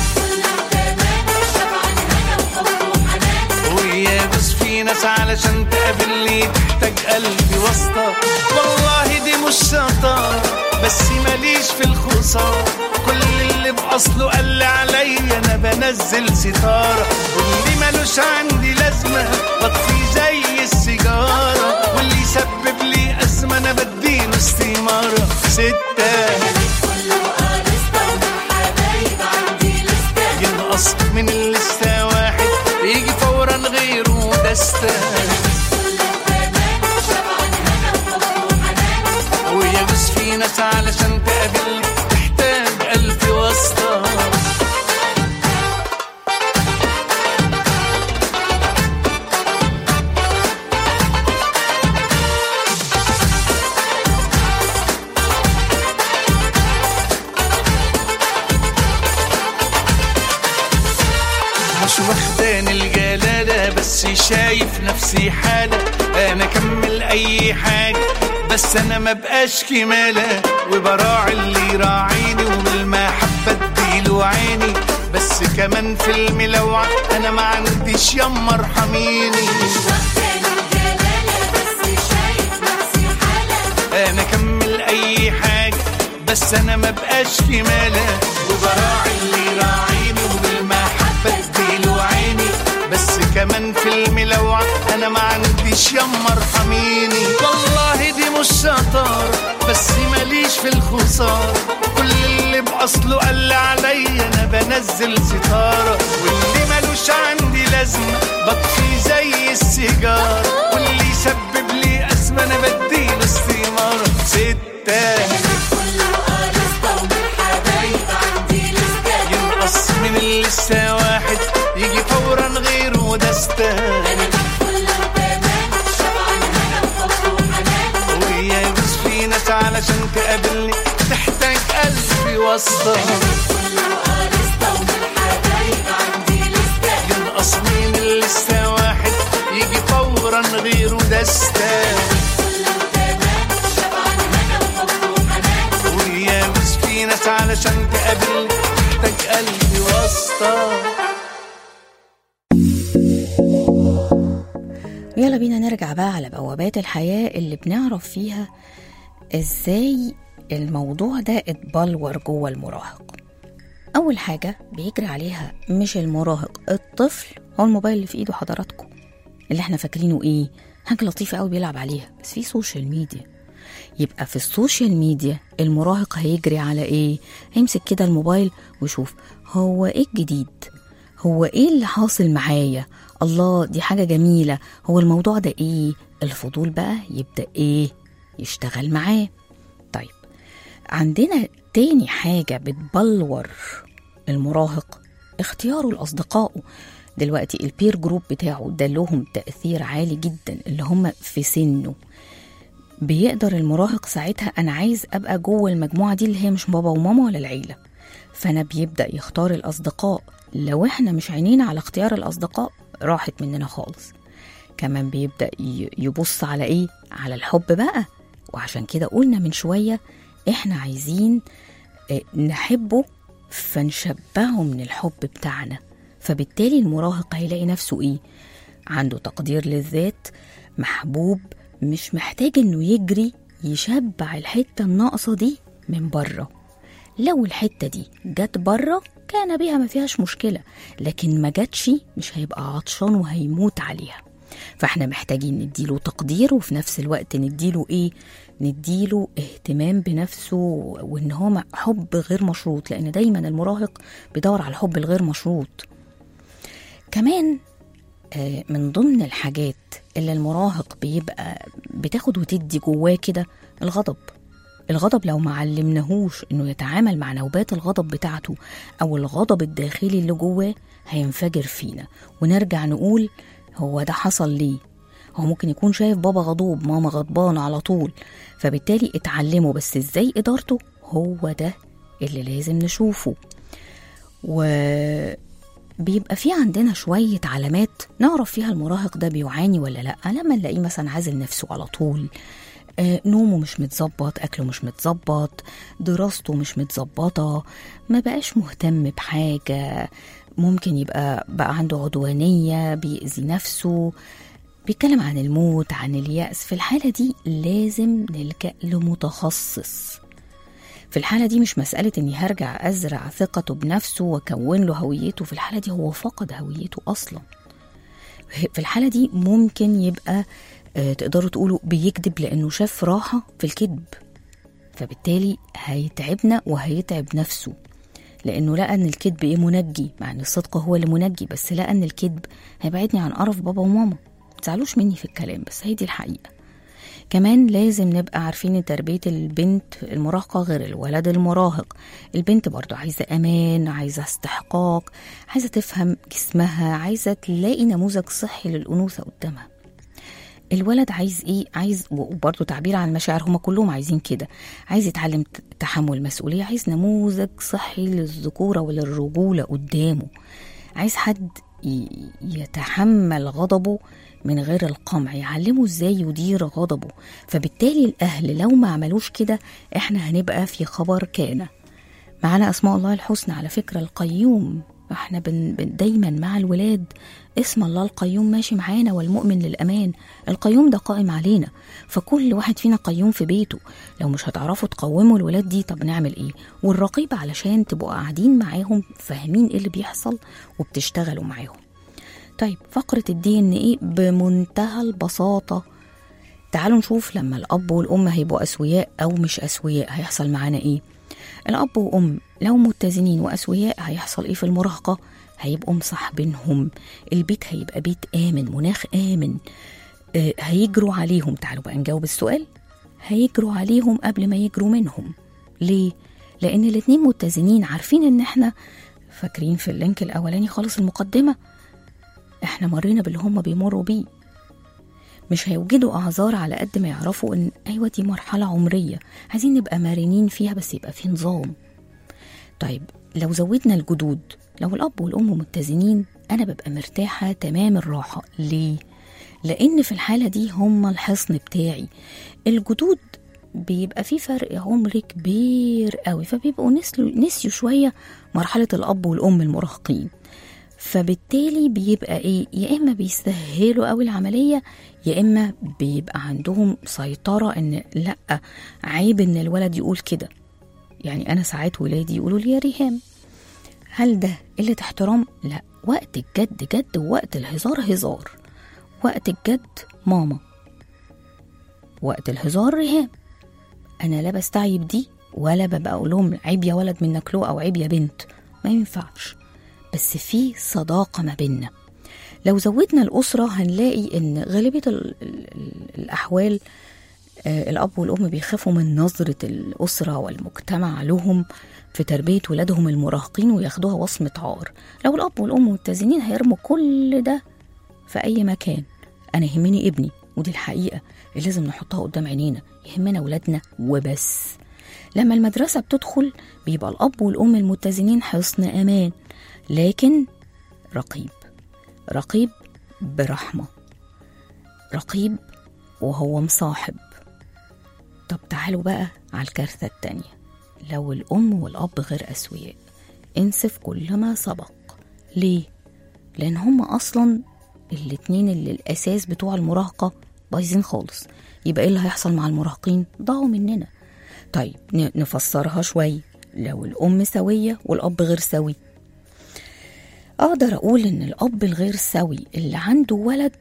ويابس في ناس علشان تقابلني تحتاج قلبي واسطة والله دي مش شطارة بس ماليش في الخسارة كل اللي بأصله قال لي عليا أنا بنزل ستارة واللي ملوش عندي لازمة بطفي زي السيجارة واللي يسبب لي أزمة أنا بديله استمارة ستة ينقص من اللستة واحد يجي فورا غيره دستة ويجوز في ناس علشان تقابلني تحتاج ألف واسطة مش واخدان الجلالة بس شايف نفسي حالة أنا أكمل أي حاجة بس أنا ما بقاش كمالة وبراعي اللي يراعيني وبالمحبة اديله عيني بس كمان في الملوعة أنا ما عنديش يما ارحميني أنا أكمل أي حاجة بس أنا ما بقاش كمالة وبراعي اللي يراعيني وبالمحبة اديله عيني بس كمان في الملوعة أنا ما عنديش يما ارحميني والله دي مش شطارة بس ماليش في الخسارة كل اللي بأصله قال لي عليا أنا بنزل ستارة واللي ملوش عندي لازمة بطفي زي السيجارة واللي يسبب لي أزمة أنا بديله استمارة ستة ينقص من اللسه واحد يجي فورا غيره دستة واسطة ينقص من لسه واحد يجي فورا غيره دستة ويابس في ناس علشان تقابل تحتاج قلبي واسطة يلا بينا نرجع بقى على بوابات الحياة اللي بنعرف فيها ازاي الموضوع ده اتبلور جوه المراهق أول حاجة بيجري عليها مش المراهق الطفل هو الموبايل اللي في إيده حضراتكم اللي احنا فاكرينه إيه حاجة لطيفة قوي بيلعب عليها بس في سوشيال ميديا يبقى في السوشيال ميديا المراهق هيجري على إيه هيمسك كده الموبايل ويشوف هو إيه الجديد هو إيه اللي حاصل معايا الله دي حاجة جميلة هو الموضوع ده إيه الفضول بقى يبدأ إيه يشتغل معاه طيب عندنا تاني حاجة بتبلور المراهق اختياره لأصدقائه دلوقتي البير جروب بتاعه ده لهم تأثير عالي جدا اللي هم في سنه بيقدر المراهق ساعتها أنا عايز أبقى جوه المجموعة دي اللي هي مش بابا وماما ولا العيلة فأنا بيبدأ يختار الأصدقاء لو إحنا مش عينينا على اختيار الأصدقاء راحت مننا خالص كمان بيبدأ ي- يبص على إيه؟ على الحب بقى وعشان كده قلنا من شوية إحنا عايزين آه، نحبه فنشبعه من الحب بتاعنا فبالتالي المراهق هيلاقي نفسه إيه؟ عنده تقدير للذات محبوب مش محتاج إنه يجري يشبع الحتة الناقصة دي من بره لو الحتة دي جت بره كان بيها ما فيهاش مشكلة لكن ما جاتش مش هيبقى عطشان وهيموت عليها فاحنا محتاجين نديله تقدير وفي نفس الوقت نديله ايه نديله اهتمام بنفسه وان هو مع- حب غير مشروط لان دايما المراهق بيدور على الحب الغير مشروط كمان آه، من ضمن الحاجات اللي المراهق بيبقى بتاخد وتدي جواه كده الغضب الغضب لو ما علمناهوش انه يتعامل مع نوبات الغضب بتاعته او الغضب الداخلي اللي جواه هينفجر فينا ونرجع نقول هو ده حصل ليه هو ممكن يكون شايف بابا غضوب ماما غضبانة على طول فبالتالي اتعلموا بس ازاي ادارته هو ده اللي لازم نشوفه وبيبقى في عندنا شوية علامات نعرف فيها المراهق ده بيعاني ولا لأ لما نلاقيه مثلا عازل نفسه على طول آه، نومه مش متظبط أكله مش متظبط دراسته مش متظبطة ما بقاش مهتم بحاجة ممكن يبقى بقى عنده عدوانية بيأذي نفسه بيتكلم عن الموت عن اليأس في الحالة دي لازم نلجأ لمتخصص في الحالة دي مش مسألة إني هرجع أزرع ثقته بنفسه وأكون له هويته في الحالة دي هو فقد هويته أصلا في الحالة دي ممكن يبقى آه، تقدروا تقولوا بيكذب لأنه شاف راحة في الكذب فبالتالي هيتعبنا وهيتعب نفسه لأنه لقى إن الكذب إيه منجي مع إن الصدق هو اللي منجي بس لقى إن الكذب هيبعدني عن قرف بابا وماما متزعلوش مني في الكلام بس هي دي الحقيقة كمان لازم نبقى عارفين ان تربية البنت المراهقة غير الولد المراهق البنت برضو عايزة أمان عايزة استحقاق عايزة تفهم جسمها عايزة تلاقي نموذج صحي للأنوثة قدامها الولد عايز ايه عايز وبرضه تعبير عن المشاعر هما كلهم عايزين كده عايز يتعلم ت- تحمل مسؤولية عايز نموذج صحي للذكورة وللرجولة قدامه عايز حد ي- يتحمل غضبه من غير القمع يعلمه ازاي يدير غضبه فبالتالي الاهل لو ما عملوش كده احنا هنبقى في خبر كان معانا اسماء الله الحسنى على فكره القيوم احنا بن بن دايما مع الولاد اسم الله القيوم ماشي معانا والمؤمن للامان القيوم ده قائم علينا فكل واحد فينا قيوم في بيته لو مش هتعرفوا تقوموا الولاد دي طب نعمل ايه والرقيب علشان تبقوا قاعدين معاهم فاهمين ايه اللي بيحصل وبتشتغلوا معاهم طيب فقرة الدي ان ايه بمنتهى البساطة تعالوا نشوف لما الأب والأم هيبقوا أسوياء أو مش أسوياء هيحصل معانا إيه الأب وأم لو متزنين وأسوياء هيحصل إيه في المراهقة هيبقوا مصاحبينهم البيت هيبقى بيت آمن مناخ آمن آه، هيجروا عليهم تعالوا بقى نجاوب السؤال هيجروا عليهم قبل ما يجروا منهم ليه؟ لأن الاتنين متزنين عارفين إن إحنا فاكرين في اللينك الأولاني خالص المقدمة إحنا مرينا باللي هم بيمروا بيه مش هيوجدوا اعذار على قد ما يعرفوا ان ايوه دي مرحله عمريه عايزين نبقى مرنين فيها بس يبقى في نظام طيب لو زودنا الجدود لو الأب والأم متزنين أنا ببقى مرتاحة تمام الراحة ليه؟ لأن في الحالة دي هم الحصن بتاعي الجدود بيبقى في فرق عمر كبير قوي فبيبقوا نسلوا نسيوا شوية مرحلة الأب والأم المراهقين فبالتالي بيبقى ايه يا اما بيسهلوا قوي العمليه يا اما بيبقى عندهم سيطره ان لا عيب ان الولد يقول كده يعني انا ساعات ولادي يقولوا لي يا ريهام هل ده قله احترام لا وقت الجد جد ووقت الهزار هزار وقت الجد ماما وقت الهزار ريهام انا لا بستعيب دي ولا ببقى اقول لهم عيب يا ولد منك له او عيب يا بنت ما ينفعش بس في صداقه ما بيننا لو زودنا الاسره هنلاقي ان غالبيه ال ال ال الاحوال آه، الاب والام بيخافوا من نظره الاسره والمجتمع لهم في تربيه ولادهم المراهقين وياخدوها وصمه عار لو الاب والام متزنين هيرموا كل ده في اي مكان انا يهمني ابني ودي الحقيقه اللي لازم نحطها قدام عينينا يهمنا ولادنا وبس لما المدرسه بتدخل بيبقى الاب والام المتزنين حصن امان لكن رقيب رقيب برحمه رقيب وهو مصاحب طب تعالوا بقى على الكارثه التانيه لو الام والاب غير اسوياء انسف كل ما سبق ليه لان هما اصلا الاتنين اللي الاساس بتوع المراهقه بايظين خالص يبقى ايه اللي هيحصل مع المراهقين ضاعوا مننا طيب ن- نفسرها شويه لو الام سويه والاب غير سوي اقدر اقول ان الاب الغير سوي اللي عنده ولد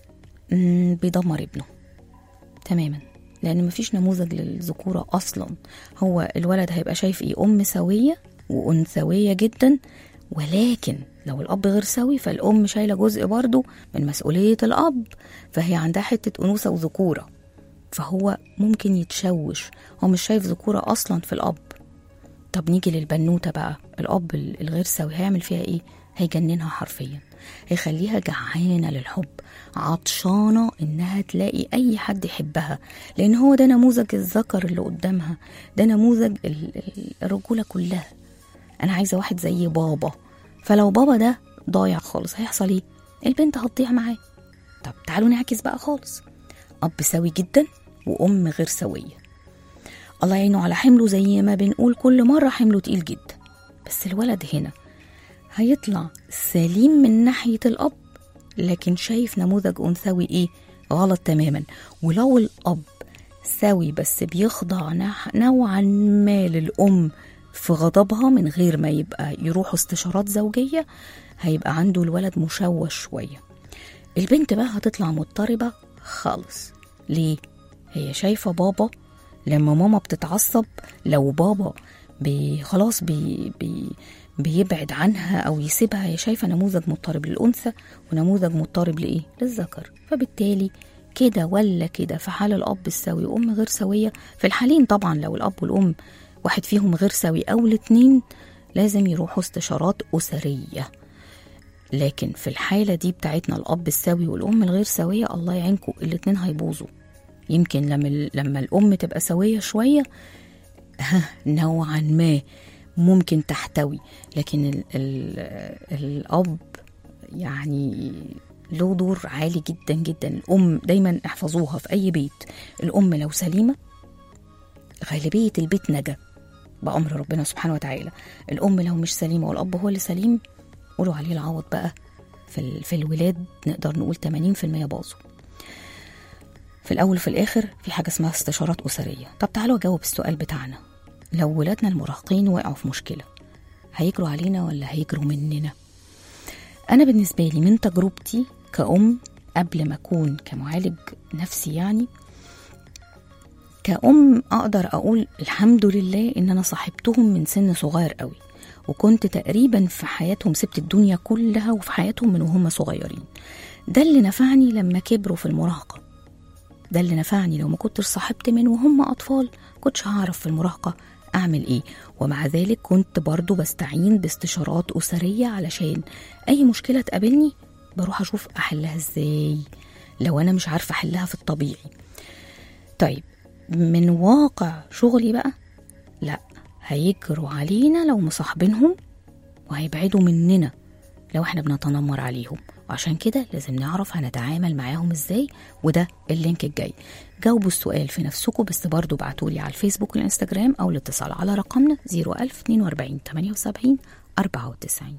مم، بيدمر ابنه تماما لان مفيش نموذج للذكوره اصلا هو الولد هيبقى شايف ايه ام سويه وانثويه جدا ولكن لو الاب غير سوي فالام شايله جزء برضه من مسؤوليه الاب فهي عندها حته انوثه وذكوره فهو ممكن يتشوش هو مش شايف ذكوره اصلا في الاب طب نيجي للبنوته بقى الاب ال- الغير سوي هيعمل فيها ايه هيجننها حرفيا هيخليها جعانه للحب عطشانه انها تلاقي اي حد يحبها لان هو ده نموذج الذكر اللي قدامها ده نموذج ال- ال- الرجوله كلها انا عايزه واحد زي بابا فلو بابا ده ضايع خالص هيحصل ايه البنت هتضيع معاه طب تعالوا نعكس بقى خالص اب سوي جدا وام غير سويه الله يعينه على حمله زي ما بنقول كل مرة حمله تقيل جدا بس الولد هنا هيطلع سليم من ناحية الأب لكن شايف نموذج أنثوي إيه غلط تماما ولو الأب سوي بس بيخضع نح- نوعا ما للأم في غضبها من غير ما يبقى يروحوا استشارات زوجية هيبقى عنده الولد مشوش شوية البنت بقى هتطلع مضطربة خالص ليه؟ هي شايفة بابا لما ماما بتتعصب لو بابا بي خلاص بي بي بيبعد عنها او يسيبها هي شايفه نموذج مضطرب للانثى ونموذج مضطرب لايه للذكر فبالتالي كده ولا كده في حال الاب السوي وام غير سويه في الحالين طبعا لو الاب والام واحد فيهم غير سوي او الاتنين لازم يروحوا استشارات اسريه لكن في الحالة دي بتاعتنا الأب السوي والأم الغير سوية الله يعينكم الاتنين هيبوظوا يمكن لما ال- لما الأم تبقى سوية شوية ها نوعا ما ممكن تحتوي لكن ال ال الأب يعني له دور عالي جدا جدا الأم دايما احفظوها في أي بيت الأم لو سليمة غالبية البيت نجا بأمر ربنا سبحانه وتعالى الأم لو مش سليمة والأب هو اللي سليم قولوا عليه العوض بقى في, ال- في الولاد نقدر نقول 80% باظوا في الأول وفي الآخر في حاجة اسمها استشارات أسرية طب تعالوا أجاوب السؤال بتاعنا لو ولادنا المراهقين وقعوا في مشكلة هيجروا علينا ولا هيجروا مننا أنا بالنسبة لي من تجربتي كأم قبل ما أكون كمعالج نفسي يعني كأم أقدر أقول الحمد لله إن أنا صاحبتهم من سن صغير قوي وكنت تقريبا في حياتهم سبت الدنيا كلها وفي حياتهم من وهم صغيرين ده اللي نفعني لما كبروا في المراهقة ده اللي نفعني لو ما كنتش صاحبت من وهم أطفال كنتش هعرف في المراهقة أعمل إيه ومع ذلك كنت برضو بستعين باستشارات أسرية علشان أي مشكلة تقابلني بروح أشوف أحلها إزاي لو أنا مش عارفة أحلها في الطبيعي طيب من واقع شغلي بقى لا هيجروا علينا لو مصاحبينهم وهيبعدوا مننا لو احنا بنتنمر عليهم وعشان كده لازم نعرف هنتعامل معاهم ازاي وده اللينك الجاي جاوبوا السؤال في نفسكم بس برضو بعتولي على الفيسبوك والانستجرام او الاتصال على رقمنا 01042 78 94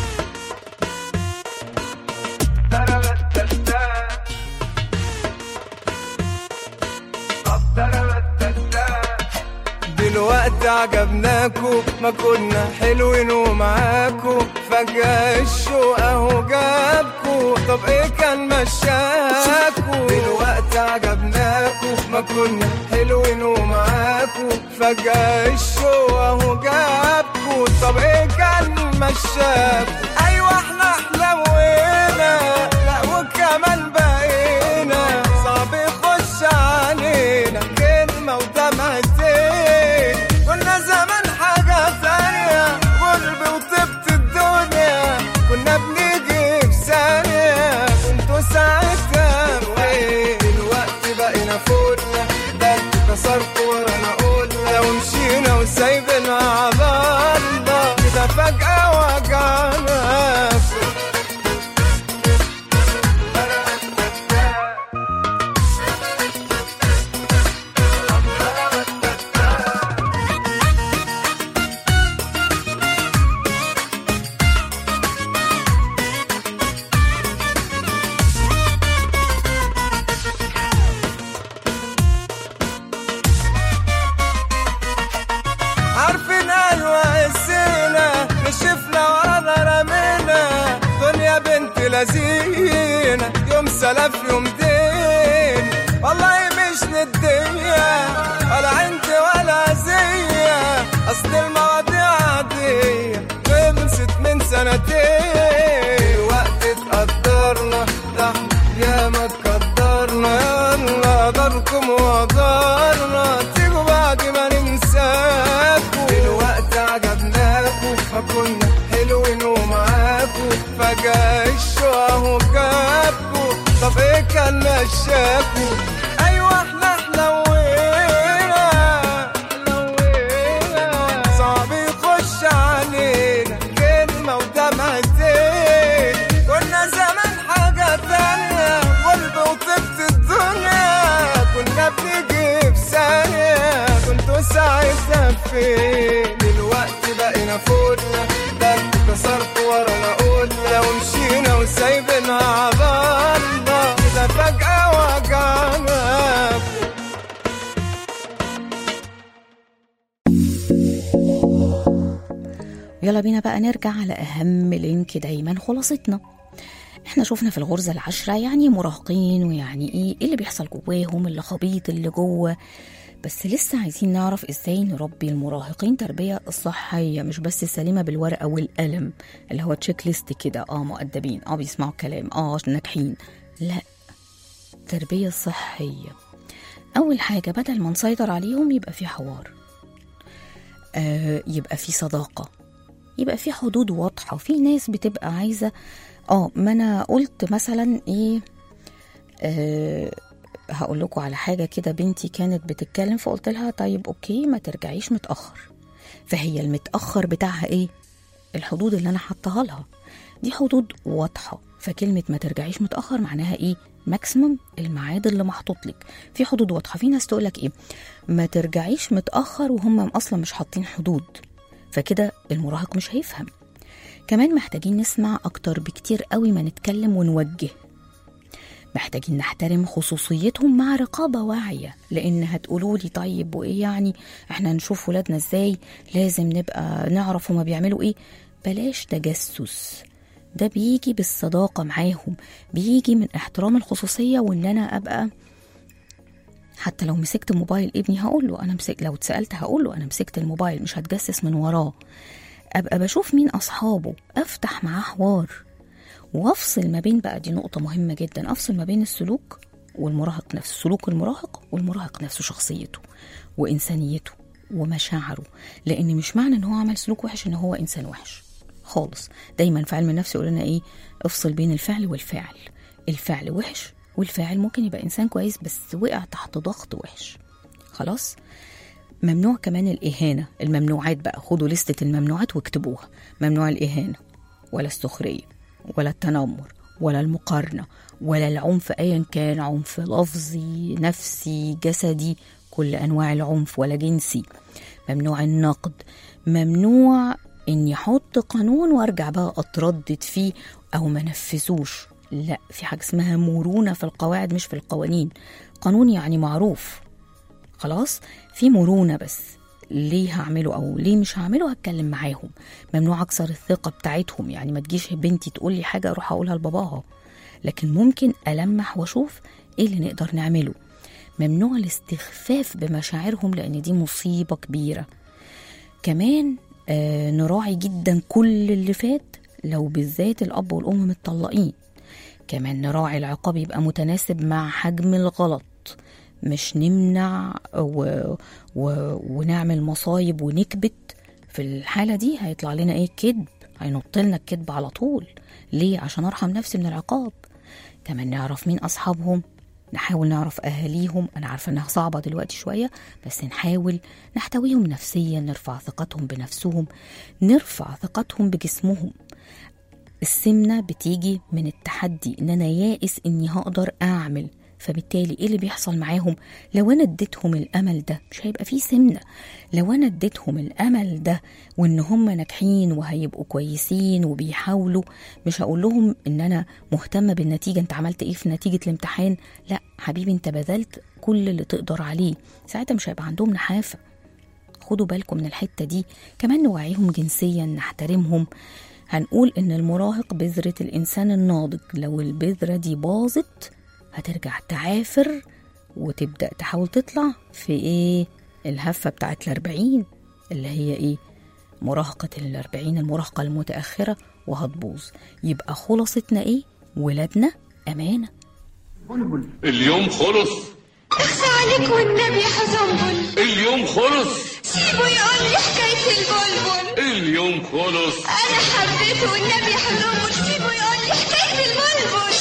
دلوقتي عجبناكو ما كنا حلوين ومعاكو فجأة الشوق اهو جابكو طب ايه كان مشاكو دلوقتي عجبناكو ما كنا حلوين ومعاكو فجأة الشوق اهو جابكو طب ايه كان مشاكو ايوه احنا حلوينا لا وكمان بقينا صعب يخش علينا كلمة ودمعتين كنا زمان حاجة ثانية قلبي وطبت الدنيا كنا بنيجي في ثانية كنتوا ساعتها فين دلوقتي بقينا فوقنا ده انتوا كسرتوا ورانا قلنا لو مشينا وسايبنا على الله كده فجأة وجعنا عارفين ايوه قسينا نشفنا ورانا رمينا دنيا بنت لذينة يوم سلف يوم دين والله مش ندية ولا عندي ولا زية اصل المواضيع عادية خلصت من سنتين وقت اتقدرنا تحت يا ما تقدرنا يلا داركم وقدرنا تيجوا بعد ما ننساكوا دلوقتي عجبناكوا ما كنا حلوين ومعاكوا فجأة الشو اهو جابكوا طب ايه كان مشاكوا ايوه احنا حلوينا حلوينا صعب يخش علينا كلمة ودمعتين كنا زمان حاجة تانية قلب وطبت الدنيا كنا بنيجي في ثانية كنتوا ساعتها فين دلوقتي بقينا فوقنا ده انتوا كسرتوا ورانا قلنا لو مشينا وسايبنا على الله كده فجأة وجعنا يلا بينا بقى نرجع على أهم لينك دايما خلاصتنا احنا شفنا في الغرزة العشرة يعني مراهقين ويعني ايه إيه اللي بيحصل جواهم اللي خبيط اللي جوه بس لسه عايزين نعرف ازاي نربي المراهقين تربية صحية مش بس سليمة بالورقة والقلم اللي هو تشيك ليست كده اه مؤدبين اه بيسمعوا كلام اه ناجحين لا تربية صحية أول حاجة بدل ما نسيطر عليهم يبقى في حوار آه يبقى في صداقة يبقى في حدود واضحة في ناس بتبقى عايزة اه ما انا قلت مثلا ايه آه هقول لكم على حاجة كده بنتي كانت بتتكلم فقلت لها طيب اوكي ما ترجعيش متأخر فهي المتأخر بتاعها ايه الحدود اللي انا حطها لها دي حدود واضحة فكلمة ما ترجعيش متأخر معناها ايه ماكسيمم الميعاد اللي محطوط لك في حدود واضحة في ناس تقولك ايه ما ترجعيش متأخر وهم اصلا مش حاطين حدود فكده المراهق مش هيفهم كمان محتاجين نسمع أكتر بكتير قوي ما نتكلم ونوجه محتاجين نحترم خصوصيتهم مع رقابة واعية لأن هتقولوا لي طيب وإيه يعني إحنا نشوف ولادنا إزاي لازم نبقى نعرف هما بيعملوا إيه بلاش تجسس ده بيجي بالصداقة معاهم بيجي من احترام الخصوصية وإن أنا أبقى حتى لو مسكت موبايل ابني هقول له انا مسك لو اتسالت هقول له انا مسكت الموبايل مش هتجسس من وراه ابقى بشوف مين اصحابه افتح معاه حوار وافصل ما بين بقى دي نقطه مهمه جدا افصل ما بين السلوك والمراهق نفسه سلوك المراهق والمراهق نفسه شخصيته وانسانيته ومشاعره لان مش معنى ان هو عمل سلوك وحش ان هو انسان وحش خالص دايما في علم النفس يقول لنا ايه افصل بين الفعل والفاعل الفعل وحش والفاعل ممكن يبقى انسان كويس بس وقع تحت ضغط وحش خلاص ممنوع كمان الإهانة الممنوعات بقى خدوا لستة الممنوعات واكتبوها ممنوع الإهانة ولا السخرية ولا التنمر ولا المقارنة ولا العنف أيا كان عنف لفظي نفسي جسدي كل أنواع العنف ولا جنسي ممنوع النقد ممنوع إني أحط قانون وأرجع بقى أتردد فيه أو ما نفذوش لا في حاجة اسمها مرونة في القواعد مش في القوانين قانون يعني معروف خلاص في مرونة بس ليه هعمله او ليه مش هعمله هتكلم معاهم ممنوع اكسر الثقة بتاعتهم يعني ما تجيش بنتي تقول لي حاجة اروح اقولها لباباها لكن ممكن المح واشوف ايه اللي نقدر نعمله ممنوع الاستخفاف بمشاعرهم لان دي مصيبة كبيرة كمان آه نراعي جدا كل اللي فات لو بالذات الاب والام متطلقين كمان نراعي العقاب يبقى متناسب مع حجم الغلط مش نمنع و... و... ونعمل مصايب ونكبت في الحالة دي هيطلع لنا ايه كذب هينط لنا الكذب على طول ليه عشان ارحم نفسي من العقاب كمان نعرف مين اصحابهم نحاول نعرف اهاليهم انا عارفه انها صعبه دلوقتي شويه بس نحاول نحتويهم نفسيا نرفع ثقتهم بنفسهم نرفع ثقتهم بجسمهم السمنه بتيجي من التحدي ان انا يائس اني هقدر اعمل فبالتالي ايه اللي بيحصل معاهم لو انا اديتهم الامل ده مش هيبقى فيه سمنه لو انا اديتهم الامل ده وان هم ناجحين وهيبقوا كويسين وبيحاولوا مش هقول لهم ان انا مهتمه بالنتيجه انت عملت ايه في نتيجه الامتحان لا حبيبي انت بذلت كل اللي تقدر عليه ساعتها مش هيبقى عندهم نحافه خدوا بالكم من الحته دي كمان نوعيهم جنسيا نحترمهم هنقول ان المراهق بذره الانسان الناضج لو البذره دي باظت هترجع تعافر وتبدأ تحاول تطلع في ايه الهفة بتاعت الأربعين اللي هي ايه مراهقة الأربعين المراهقة المتأخرة وهتبوظ يبقى خلاصتنا ايه ولادنا أمانة اليوم خلص اخفى عليك والنبي يا حزنبل اليوم خلص سيبه يقول لي حكاية البلبل اليوم خلص أنا حبيته والنبي يا حزنبل سيبه يقول لي حكاية البلبل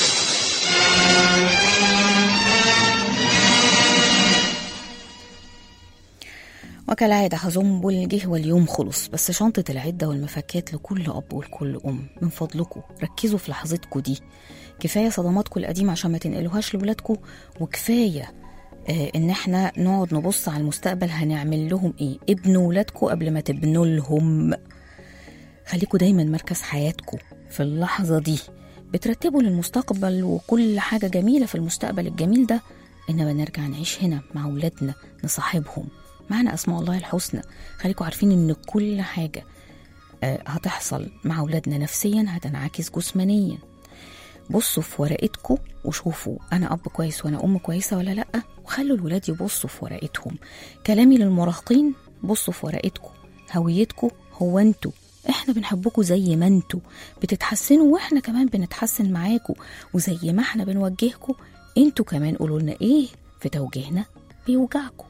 وكالعادة هزنبل جه واليوم خلص بس شنطة العدة والمفكات لكل أب ولكل أم من فضلكم ركزوا في لحظتكم دي كفاية صدماتكم القديمة عشان ما تنقلوهاش لولادكم وكفاية آه ان احنا نقعد نبص على المستقبل هنعمل لهم ايه ابنوا ولادكم قبل ما تبنوا لهم خليكوا دايما مركز حياتكم في اللحظة دي بترتبوا للمستقبل وكل حاجة جميلة في المستقبل الجميل ده إنما نرجع نعيش هنا مع ولادنا نصاحبهم معنا أسماء الله الحسنى خليكوا عارفين إن كل حاجة آه، هتحصل مع ولادنا نفسيا هتنعكس جسمانيا بصوا في ورقتكم وشوفوا انا اب كويس وانا ام كويسه ولا لا وخلوا الولاد يبصوا في ورقتهم كلامي للمراهقين بصوا في ورقتكم هويتكم هو انتوا احنا بنحبكم زي ما انتوا بتتحسنوا واحنا كمان بنتحسن معاكم وزي ما احنا بنوجهكم انتوا كمان قولوا لنا ايه في توجيهنا بيوجعكم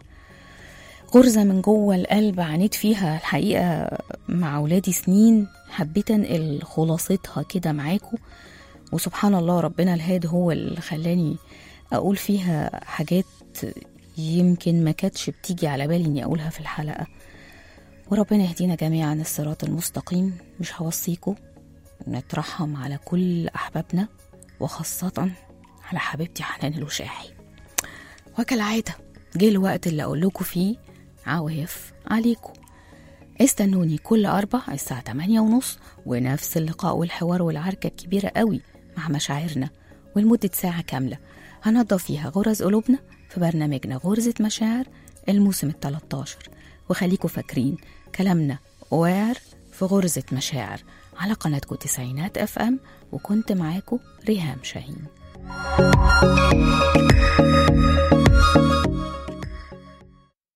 غرزة من جوه القلب عانيت فيها الحقيقة مع ولادي سنين حبيت انقل خلاصتها كده معاكم وسبحان الله ربنا الهادي هو اللي خلاني اقول فيها حاجات يمكن ما كانتش بتيجي على بالي اني اقولها في الحلقه وربنا يهدينا جميعا الصراط المستقيم مش هوصيكم نترحم على كل احبابنا وخاصه على حبيبتي حنان الوشاحي وكالعاده جه الوقت اللي اقول لكم فيه عواف عليكم استنوني كل أربع الساعة 8 ونص ونفس اللقاء والحوار والعركة الكبيرة قوي مع مشاعرنا ولمدة ساعة كاملة هنضف فيها غرز قلوبنا في برنامجنا غرزة مشاعر الموسم ال 13 وخليكم فاكرين كلامنا واعر في غرزة مشاعر على قناتكم تسعينات اف ام وكنت معاكم ريهام شاهين